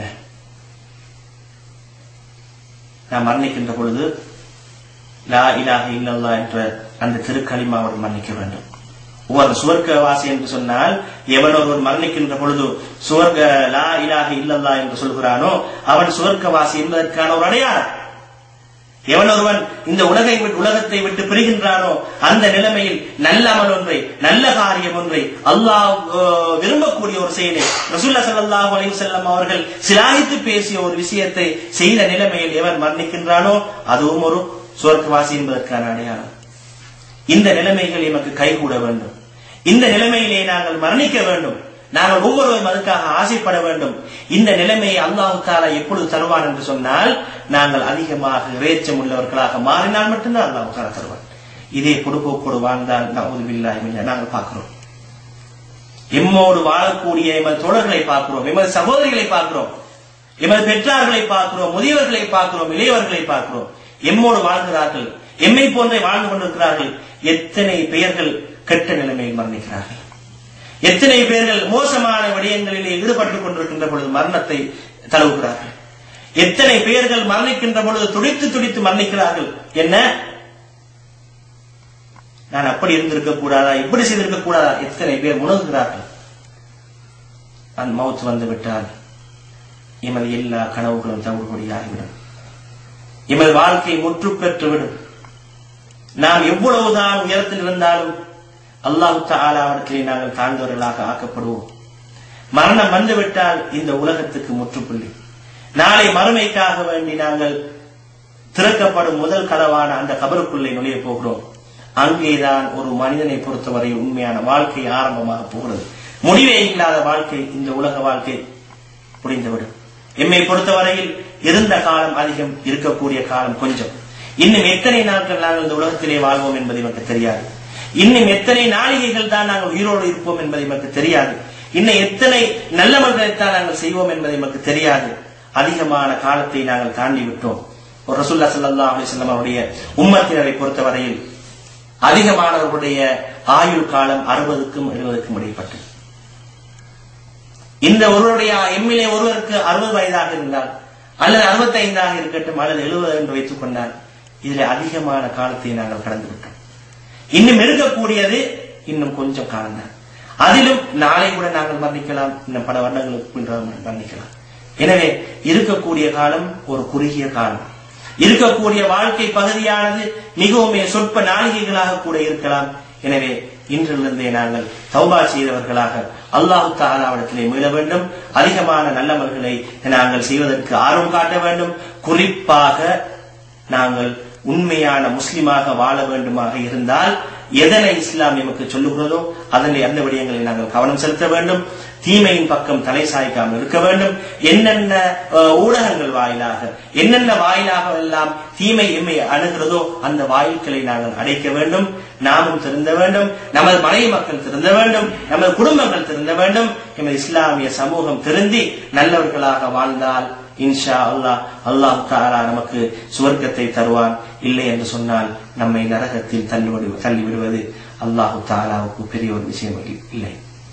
Speaker 1: நாம் மரணிக்கின்ற பொழுது லா இலாக இல்லல்லா என்ற அந்த திருக்களிமாவோடு மன்னிக்க வேண்டும் ஒவ்வொரு சுவர்க்கவாசி என்று சொன்னால் எவன் ஒருவர் மரணிக்கின்ற பொழுது சுவர்க்க லா இலாக இல்லல்லா என்று சொல்கிறானோ அவன் சுவர்க்கவாசி என்பதற்கான ஒரு அடையாளம் எவன் ஒருவன் இந்த உலகை உலகத்தை விட்டு பிரிகின்றானோ அந்த நிலைமையில் நல்ல அமல் ஒன்றை நல்ல காரியம் ஒன்றை அல்லாஹ் விரும்பக்கூடிய ஒரு செயலை ரசூல்லா சல்லாஹ் அலி செல்லம் அவர்கள் சிலாகித்து பேசிய ஒரு விஷயத்தை செய்த நிலைமையில் எவன் மரணிக்கின்றானோ அதுவும் ஒரு சுவர்க்கவாசி என்பதற்கான அடையாளம் இந்த நிலைமைகள் எமக்கு கைகூட வேண்டும் இந்த நிலைமையிலே நாங்கள் மரணிக்க வேண்டும் நாங்கள் ஒவ்வொருவரும் அதுக்காக ஆசைப்பட வேண்டும் இந்த நிலைமையை அல்லாஹு தாலா எப்பொழுது தருவான் என்று சொன்னால் நாங்கள் அதிகமாக இறைச்சம் உள்ளவர்களாக மாறினால் மட்டும்தான் அல்லாஹு தாலா தருவான் இதே பொடுப்போக்கோடு வாழ்ந்தால் நவுதுபில்லாய் நாங்கள் பார்க்கிறோம் எம்மோடு வாழக்கூடிய எமது தோழர்களை பார்க்கிறோம் எமது சகோதரிகளை பார்க்கிறோம் எமது பெற்றார்களை பார்க்கிறோம் முதியவர்களை பார்க்கிறோம் இளையவர்களை பார்க்கிறோம் எம்மோடு வாழ்கிறார்கள் எம்மை போன்றே வாழ்ந்து கொண்டிருக்கிறார்கள் எத்தனை பெயர்கள் கெட்ட நிலைமையில் மரணிக்கிறார்கள் எத்தனை பேர்கள் மோசமான விடயங்களிலே ஈடுபட்டுக் கொண்டிருக்கின்ற பொழுது மரணத்தை தழுவுகிறார்கள் எத்தனை பேர்கள் மரணிக்கின்ற பொழுது துடித்து துடித்து மரணிக்கிறார்கள் என்ன நான் அப்படி இருந்திருக்க கூடாதா இப்படி செய்திருக்க கூடாதா எத்தனை பேர் உணர்கிறார்கள் அந்த மவுத்து வந்து விட்டால் எமது எல்லா கனவுகளும் தவிடுபடியாகிவிடும் எமது வாழ்க்கை முற்று பெற்றுவிடும் நாம் எவ்வளவுதான் உயரத்தில் இருந்தாலும் அல்லாஹு தாலாவிடத்திலே நாங்கள் தாழ்ந்தவர்களாக ஆக்கப்படுவோம் மரணம் வந்துவிட்டால் இந்த உலகத்துக்கு முற்றுப்புள்ளி நாளை மறுமைக்காக வேண்டி நாங்கள் திறக்கப்படும் முதல் கதவான அந்த கபருக்குள்ளே நுழைய போகிறோம் அங்கேதான் ஒரு மனிதனை பொறுத்தவரை உண்மையான வாழ்க்கை ஆரம்பமாக போகிறது முடிவே இல்லாத வாழ்க்கை இந்த உலக வாழ்க்கை முடிந்துவிடும் எம்மை பொறுத்தவரையில் இருந்த காலம் அதிகம் இருக்கக்கூடிய காலம் கொஞ்சம் இன்னும் எத்தனை நாட்கள் நாங்கள் இந்த உலகத்திலே வாழ்வோம் என்பது எனக்கு தெரியாது இன்னும் எத்தனை நாளிகைகள் தான் நாங்கள் உயிரோடு இருப்போம் என்பது நமக்கு தெரியாது இன்னும் எத்தனை நல்லவர்களைத்தான் நாங்கள் செய்வோம் என்பது நமக்கு தெரியாது அதிகமான காலத்தை நாங்கள் தாண்டி விட்டோம் ஒரு ரசுல்லா சல்லா அலிசல்லம் அவருடைய உம்மத்தினரை பொறுத்தவரையில் அதிகமானவர்களுடைய ஆயுள் காலம் அறுபதுக்கும் எழுபதுக்கும் இடைப்பட்டது இந்த ஒருவருடைய எம்மிலே ஒருவருக்கு அறுபது வயதாக இருந்தால் அல்லது அறுபத்தி ஐந்தாக இருக்கட்டும் அல்லது எழுபது என்று வைத்துக் கொண்டால் இதில் அதிகமான காலத்தை நாங்கள் கடந்து விட்டோம் இன்னும் இருக்கக்கூடியது இன்னும் கொஞ்சம் காலம்தான் அதிலும் நாளை கூட நாங்கள் மரணிக்கலாம் இன்னும் பல வருடங்களுக்கு பின்னர் மரணிக்கலாம் எனவே இருக்கக்கூடிய காலம் ஒரு குறுகிய காலம் இருக்கக்கூடிய வாழ்க்கை பகுதியானது மிகவும் சொற்ப நாளிகைகளாக கூட இருக்கலாம் எனவே இன்றிலிருந்தே நாங்கள் தௌபா செய்தவர்களாக அல்லாஹு தாலாவிடத்திலே மீள வேண்டும் அதிகமான நல்லமல்களை நாங்கள் செய்வதற்கு ஆர்வம் காட்ட வேண்டும் குறிப்பாக நாங்கள் உண்மையான முஸ்லிமாக வாழ வேண்டுமாக இருந்தால் எதனை இஸ்லாம் எமக்கு சொல்லுகிறதோ அதனை அந்த விடயங்களை நாங்கள் கவனம் செலுத்த வேண்டும் தீமையின் பக்கம் தலை சாய்க்காமல் இருக்க வேண்டும் என்னென்ன அஹ், ஊடகங்கள் வாயிலாக என்னென்ன வாயிலாக எல்லாம் தீமை எம்மை அணுகிறதோ அந்த வாயில்களை நாங்கள் அடைக்க வேண்டும் நாமும் திருந்த வேண்டும் நமது மனைவி மக்கள் திருந்த வேண்டும் நமது குடும்பங்கள் திருந்த வேண்டும் எமது இஸ்லாமிய சமூகம் திருந்தி நல்லவர்களாக வாழ்ந்தால் இன்ஷா அல்லாஹ் அல்லாஹ் தாலா நமக்கு சுவர்க்கத்தை தருவான் இல்லை என்று சொன்னால் நம்மை நரகத்தில் தள்ளிவிடு தள்ளிவிடுவது அல்லாஹு தாலாவுக்கு பெரிய ஒரு விஷயம் இல்லை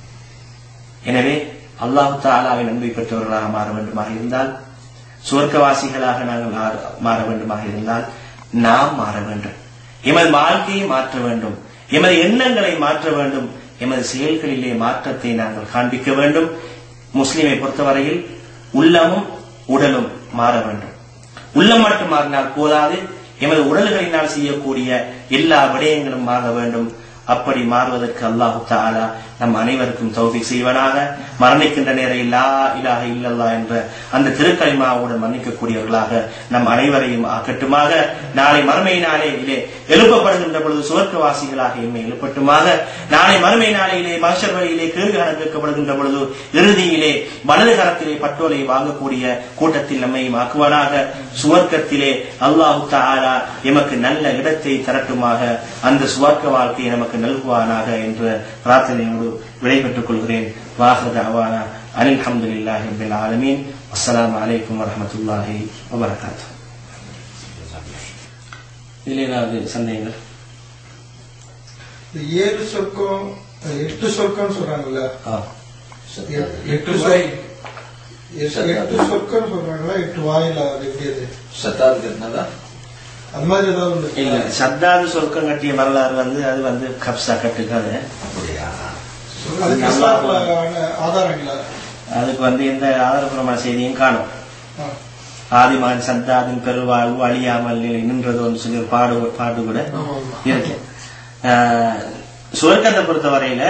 Speaker 1: எனவே அல்லாஹு தாலாவின் அன்பை பெற்றவர்களாக மாற வேண்டுமாக இருந்தால் சுவர்க்கவாசிகளாக நாங்கள் மாற- மாற வேண்டுமாக இருந்தால் நாம் மாற வேண்டும் எமது வாழ்க்கையை மாற்ற வேண்டும் எமது எண்ணங்களை மாற்ற வேண்டும் எமது செயல்களிலே மாற்றத்தை நாங்கள் காண்பிக்க வேண்டும் முஸ்லிமை பொறுத்தவரையில் உள்ளமும் உடலும் மாற வேண்டும் உள்ளம் மட்டும் மாறினால் போதாது எமது உடல்களினால் செய்யக்கூடிய எல்லா விடயங்களும் மாற வேண்டும் அப்படி மாறுவதற்கு அல்லாஹு தாலா நம் அனைவருக்கும் தௌஃபீக் செய்வனாக மரணிக்கின்ற நேரம் லா இலாஹ இல்லல்லா என்ற அந்த திருக்கலிமாவுடன் மன்னிக்கக்கூடியவர்களாக நம் அனைவரையும் ஆக்கட்டுமாக நாளை மறுமை நாளையிலே எழுப்பப்படுகின்ற பொழுது சுவர்க்கவாசிகளாக எம்மை எழுப்பட்டுமாக நாளை மறுமை நாளையிலே மகஷர் வழியிலே கேள்வி கேட்கப்படுகின்ற பொழுது இறுதியிலே வலது கரத்திலே பட்டோலை வாங்கக்கூடிய கூட்டத்தில் நம்மையும் ஆக்குவானாக சுவர்க்கத்திலே அல்லாஹு தாலா எமக்கு நல்ல இடத்தை தரட்டுமாக அந்த சுவர்க்க வாழ்க்கையை நமக்கு நல்குவானாக என்ற பிரார்த்தனையோடு விடைபெற்றுக் கொள்கிறேன் வாஹத அவானா அனில் அஹமதுல்லாஹி ரபில் ஆலமீன் அஸ்ஸலாமு அலைக்கும் வரஹமத்துல்லாஹி வபரகாத்து இதில் ஏதாவது சந்தேகங்கள்
Speaker 2: இந்த ஏழு சொர்க்கம் அஹ் எட்டு சொர்க்கம்னு சொல்றாங்கல்ல
Speaker 1: ஆ.
Speaker 2: எ- எட்டு சொல் எட்டு எட்டு சொர்க்கம் சொல்றாங்களா எட்டு வாயில அது எப்படி அது
Speaker 3: சத்தாருக்கு இருந்ததா
Speaker 2: அது மாதிரி ஏதாவது ஒண்ணு
Speaker 1: இல்ல
Speaker 2: இருக்கா?
Speaker 1: சத்தாது சொர்க்கம் கட்டிய வரலாறு வந்து அது வந்து கப்சா கட்டுக்காது
Speaker 3: அப்படியா
Speaker 2: அதுக்கு இஸ்லாத்துல ஆன ஆதாரங்களா
Speaker 1: அதுக்கு வந்து எந்த ஆதாரபூர்வமான செய்தியும் காணும்
Speaker 2: ஆ.
Speaker 1: ஆதிமான் சத்தாதின் பெருவாழ்வு அழியாமல் நிலை நின்றதோன்னு சொல்லி ஒரு பாடு பாட்டு கூட
Speaker 2: ஆமா, ஆமா.
Speaker 1: இருக்கு ஆஹ், சுவர்க்கத்தை பொறுத்த வரையில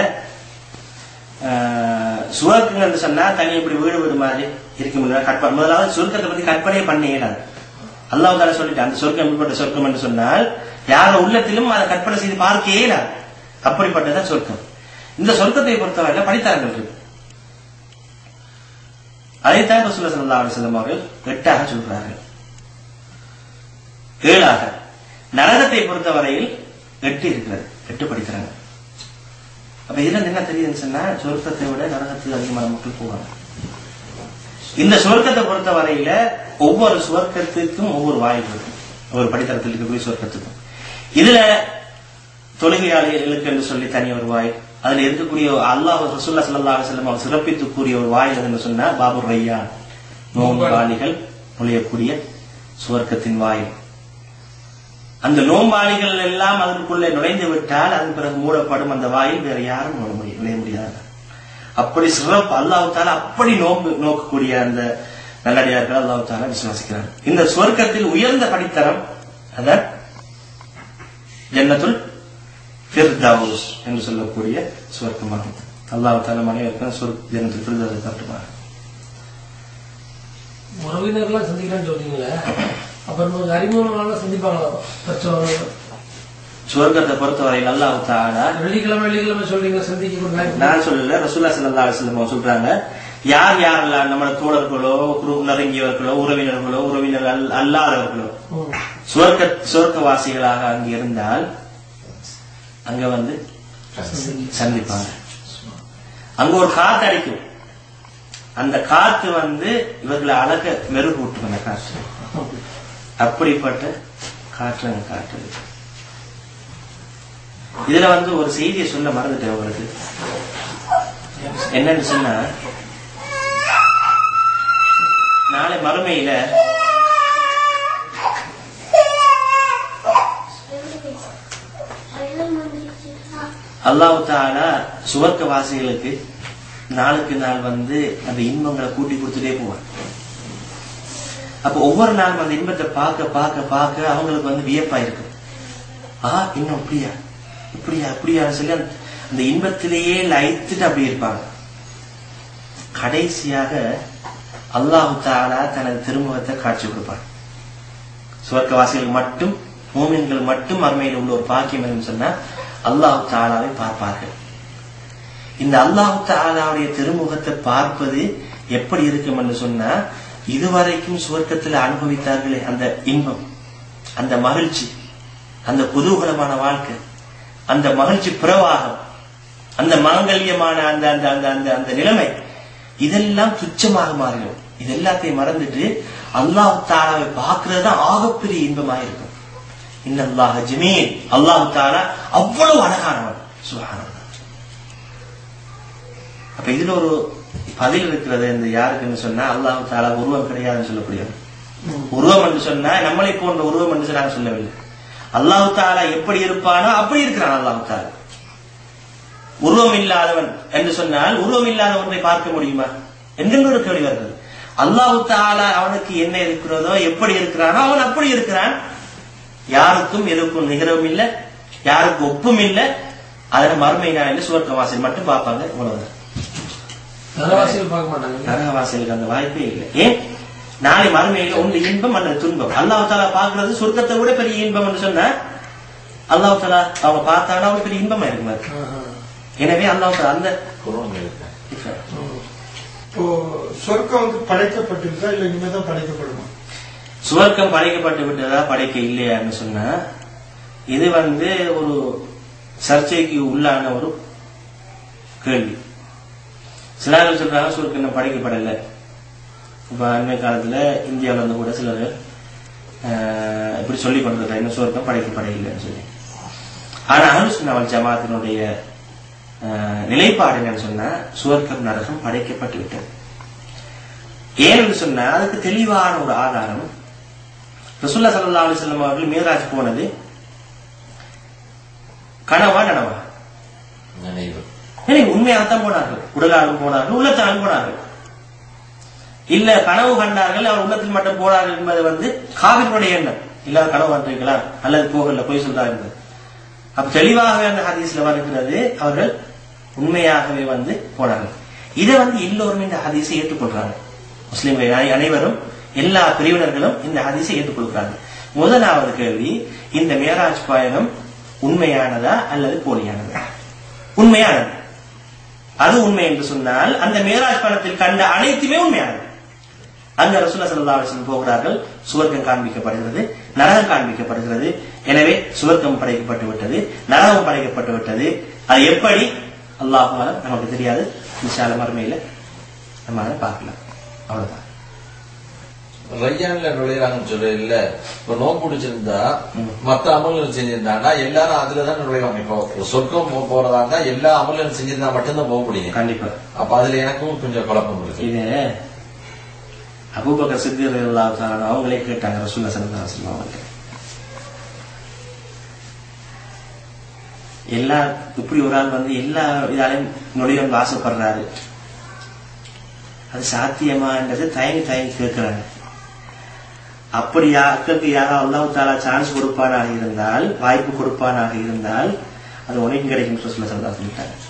Speaker 1: சுவர்க்கங்கள்னு சொன்னா தனி இப்படி வீடு வீடு மாதிரி இருக்க முடியாது கற்பனை முதலாவது சுவர்க்கத்தை பத்தி கற்பனையே பண்ண இயலாது அல்லாஹ் தால சொல்லிட்டு அந்த சொர்க்கம் எப்படிப்பட்ட சொர்க்கம் என்று சொன்னால் யார உள்ளத்திலும் அதை கற்பனை செய்து பார்க்க இயலாது அப்படிப்பட்டதான் சொர்க்கம் இந்த சொர்க்கத்தை பொறுத்தவரையில படித்தார்கள் இருக்கு அதைத்தான் ரசூலுல்லாஹி ஸல்லல்லாஹு அலைஹி வஸல்லம் அவர்கள் எட்டாக சொல்கிறார்கள் ஏழாக நரகத்தை பொறுத்தவரையில் எட்டு இருக்கிறது எட்டு படிக்கிறாங்க அப்ப இதுல இருந்து என்ன தெரியுதுன்னு சொன்னா சொர்க்கத்தை விட நரகத்தில் அதிகமான மக்கள் போவாங்க இந்த சுவர்க்கத்தை பொறுத்த வரையில ஒவ்வொரு சுவர்க்கத்துக்கும் ஒவ்வொரு வாயில் இருக்கும் ஒவ்வொரு படித்தரத்தில் இருக்கக்கூடிய சுவர்க்கத்துக்கும் இதுல தொழுகையாளிகளுக்கு என்று சொல்லி தனி ஒரு வாயில் அதுல இருக்கக்கூடிய அல்லாஹ் ரசூல்லா ஸல்லல்லாஹு அலைஹி வஸல்லம் அவர் சிறப்பித்து கூறிய ஒரு வாயில் எதுன்னு சொன்னா பாபுர் ரையான் நோம்பாளிகள் நுழையக்கூடிய சுவர்க்கத்தின் வாயில் அந்த நோம்பாளிகள் எல்லாம் அதற்குள்ளே நுழைந்து விட்டால் அதன் பிறகு மூடப்படும் அந்த வாயில் வேற யாரும் நுழைய முடியும் நுழைய முடியாது அப்படி சிறப்பு அல்லாஹ் தாலா அப்படி நோம்பு நோக்கக்கூடிய அந்த நல்லடியார்கள் அல்லாஹ் தாலா விசுவாசிக்கிறார் இந்த சுவர்க்கத்தில் உயர்ந்த படித்தரம் அதான் ஜன்னத்துல் ஃபிர்தௌஸ் என்று சொல்லக்கூடிய சுவர்க்கமாகும் அல்லாஹ் தாலா மனைவருக்கும் சுவர்க்க ஜன்னத்துல் ஃபிர்தௌஸ் தட்டுமாறு
Speaker 4: உறவினர்லாம் சந்திக்கலாம்னு சொல்றீங்களே அப்ப நமக்கு அறிமுகங்களால சந்திப்பாங்களா பிரச்சனை
Speaker 1: சுவர்க்கத்தை பொறுத்தவரையில் அல்லாஹ் தாலா
Speaker 4: வெள்ளிக்கிழமை வெள்ளிக்கிழமை சொல்றீங்க சந்திக்க கூட
Speaker 1: நான் சொல்லல ரசூல்லா ஸல்லல்லாஹு அலைஹி வஸல்லம் சொல்றாங்க யார் யாரெல்லாம் நம்ம தோழர்களோ குரு- நெருங்கியவர்களோ உறவினர்களோ உறவினர் அல்- அல்லாதவர்களோ சுவர்க்க சுவர்க்கவாசிகளாக அங்க இருந்தால் அங்க வந்து சந்திப்பாங்க அங்க ஒரு காத்து அடிக்கும் அந்த காத்து வந்து இவர்களை அழக மெருகூட்டும் அந்த காற்று அப்படிப்பட்ட காற்று அங்க காற்று இதுல வந்து ஒரு செய்தியை சொல்ல மறந்துட்டேன் உங்களுக்கு என்னன்னு சொன்னா நாளை மறுமையில அல்லாஹ் தாலா சுவர்க்க வாசிகளுக்கு நாளுக்கு நாள் வந்து அந்த இன்பங்களை கூட்டி கொடுத்துட்டே போவான் அப்ப ஒவ்வொரு நாளும் அந்த இன்பத்தை பார்க்க பார்க்க பார்க்க அவங்களுக்கு வந்து வியப்பா இருக்கு ஆ இன்னும் இப்படியா இப்படியா இப்படியா சொல்லி அந்த- அந்த இன்பத்திலேயே லயித்துட்டு அப்படி இருப்பாங்க கடைசியாக அல்லாஹு தாலா தனது திருமுகத்தை காட்சி கொடுப்பான் சுவர்க்கவாசிகளுக்கு மட்டும் மூமின்கள் மட்டும் மறுமையில் உள்ள ஒரு பாக்கியம் என்று சொன்னா அல்லாஹு தாலாவை பார்ப்பார்கள் இந்த அல்லாஹு தாலாவுடைய திருமுகத்தை பார்ப்பது எப்படி இருக்கும் என்று சொன்னா இதுவரைக்கும் சுவர்க்கத்தில் அனுபவித்தார்களே அந்த இன்பம் அந்த மகிழ்ச்சி அந்த குதூகலமான வாழ்க்கை அந்த மகிழ்ச்சி பிரவாகம் அந்த மாங்கல்யமான அந்த அந்த அந்த அந்த அந்த நிலைமை இதெல்லாம் துச்சமாக மாறிடும் இது எல்லாத்தையும் மறந்துட்டு அல்லாஹ் தாலாவை பார்க்கிறது தான் ஆகப்பெரிய இன்பமாக இருக்கும் இன்னல்லாஹ ஜமீல் அல்லாஹ் தாலா அவ்வளவு அழகானவன் சுகானவன் அப்ப இதுல ஒரு பதில் இருக்கிறது இந்த யாருக்குன்னு சொன்னா அல்லாஹ் தாலா உருவம் கிடையாதுன்னு சொல்லக்கூடியது உருவம் என்று சொன்னா நம்மளை போன்ற உருவம் என்று நாங்கள் சொல்லவில்லை அல்லாஹ் தாலா எப்படி இருப்பானோ அப்படி இருக்கிறான் அல்லாஹ் தாலா உருவம் இல்லாதவன் என்று சொன்னால் உருவம் இல்லாத ஒன்றை பார்க்க முடியுமா என்கின்ற ஒரு கேள்வி வருகிறது அல்லாஹு தாலா அவனுக்கு என்ன இருக்கிறதோ எப்படி இருக்கிறானோ அவன் அப்படி இருக்கிறான் யாருக்கும் எதுக்கும் நிகரவும் இல்லை யாருக்கும் ஒப்பும் இல்லை அதனை மறுமை நாளில் சுவர்க்கவாசல் மட்டும் பார்ப்பாங்க இவ்வளவுதான்
Speaker 4: நரவாசிகள் பார்க்க மாட்டாங்க
Speaker 1: நரகவாசலுக்கு அந்த வாய்ப்பே இல்லை ஏன் நாளை மறுமையில ஒன்று இன்பம் அல்லது துன்பம் அல்லாஹ் தாலா பார்க்கிறது சொர்க்கத்தை விட பெரிய இன்பம் என்று சொன்னா அல்லாஹ் தாலா அவங்க பார்த்தாங்கன்னா அவங்களுக்கு பெரிய இன்பமா இருக்கும் அது.
Speaker 4: ஆஹா.
Speaker 1: எனவே அல்லாஹ் தாலா அந்த
Speaker 3: குரோன் இருக்கு
Speaker 4: ம்.
Speaker 2: இப்போ சொர்க்கம் வந்து படைக்கப்பட்டிருக்கா இல்ல இனிமேதான் படைக்கப்படுமா
Speaker 1: சுவர்க்கம் படைக்கப்பட்டு விட்டதா படைக்க இல்லையான்னு சொன்னா இது வந்து ஒரு சர்ச்சைக்கு உள்ளான ஒரு கேள்வி சிலர்கள் சொல்றாங்க சுவர்க்கம் இன்னும் படைக்கப்படலை இப்ப அண்மை காலத்துல இந்தியாவுல இருந்து கூட சிலர் ஆஹ், இப்படி சொல்லி கொண்டிருக்காங்க இன்னும் சுவர்க்கம் படைக்கப்பட இல்லைன்னு சொல்லி ஆனா அனுசுனவல் ஜமாத்தினுடைய ஆஹ், நிலைப்பாடு என்னன்னு சொன்னா சுவர்க்கம் நரகம் படைக்கப்பட்டு விட்டது ஏன்னு சொன்னா அதுக்கு தெளிவான ஒரு ஆதாரம் ரசூல்லா ஸல்லல்லாஹு அலைஹி வஸல்லம் அவர்கள் மீராஜ் போனது கனவா நனவா
Speaker 3: நினைவு
Speaker 1: இல்லை உண்மையாகத்தான் போனார்கள் உடலாலும் போனார்கள் உள்ளத்தாலும் போனார்கள் இல்ல கனவு கண்டார்கள் அவர் உள்ளத்தில் மட்டும் போனார்கள் என்பது வந்து காவிரினுடைய எண்ணம் இல்ல கனவு கண்டிருக்கலாம் அல்லது போகல போய் சொல்றாங்க அப்ப தெளிவாகவே அந்த ஹதீஸ்ல வருகிறது அவர்கள் உண்மையாகவே வந்து போனார்கள் இதை வந்து எல்லோருமே இந்த ஹதீஸை ஏற்றுக்கொள்றாங்க முஸ்லிம்கள் அனை- அனைவரும் எல்லா பிரிவினர்களும் இந்த ஹதீஸை ஏற்றுக்கொள்கிறார்கள் முதலாவது கேள்வி இந்த மேராஜ் பயணம் உண்மையானதா அல்லது போலியானதா உண்மையானது அது உண்மை என்று சொன்னால் அந்த மேராஜ் பணத்தில் கண்ட அனைத்துமே உண்மையானது அங்க ரசூல்லா ஸல்லல்லாஹு அலைஹி வஸல்லம் போகிறார்கள் சுவர்க்கம் காண்பிக்கப்படுகிறது நரகம் காண்பிக்கப்படுகிறது எனவே சுவர்க்கம் படைக்கப்பட்டு விட்டது நரகம் படைக்கப்பட்டு விட்டது அது எப்படி அல்லாஹ் நமக்கு தெரியாது விசால மறுமையில நம்ம அதை பார்க்கலாம் அவ்வளவுதான்
Speaker 3: ரையான்ல நுழையிறாங்கன்னு சொல்ல இல்ல இப்ப நோம்பு பிடிச்சிருந்தா மத்த அமல்கள் செஞ்சிருந்தாங்கன்னா எல்லாரும் அதுலதான் நுழைவாங்க இப்போ சொர்க்கம் போ- போறதா இருந்தா எல்லா அமல்களும் செஞ்சிருந்தா மட்டும்தான் போக முடியும்
Speaker 1: கண்டிப்பா
Speaker 3: அப்ப அதுல எனக்கும் கொஞ்சம் குழப்பம் இருக்கு
Speaker 1: இது அபூபக்கர் சித்திர் அல்லாஹ் அவங்களே கேட்டாங்க ரசூல்லா ஸல்லல்லாஹு அலைஹி வஸல்லம் அவர்கள் எல்லா இப்படி ஒரு ஆள் வந்து எல்லா இதாலையும் நொடியும் ஆசைப்படுறாரு அது சாத்தியமான்றது தயங்கி தயங்கி கேட்கிறாங்க அப்படி யாருக்கு யாரோ அல்லாஹ் தாலா சான்ஸ் கொடுப்பானாக இருந்தால் வாய்ப்பு கொடுப்பானாக இருந்தால் அது உனக்கு கிடைக்கும் ரசூல்லா ஸல்லல்லாஹு அலைஹி வஸல்லம் சொல்லிட்டாங்க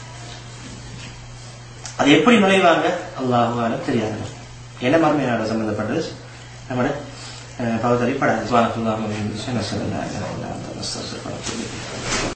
Speaker 1: அது எப்படி நுழைவாங்க அல்லாஹுவால தெரியாது என்ன மர்மையோட சம்பந்தப்பட்டது நம்மட பகுத்தறிப்படாது சுவானத்துல்லாமல்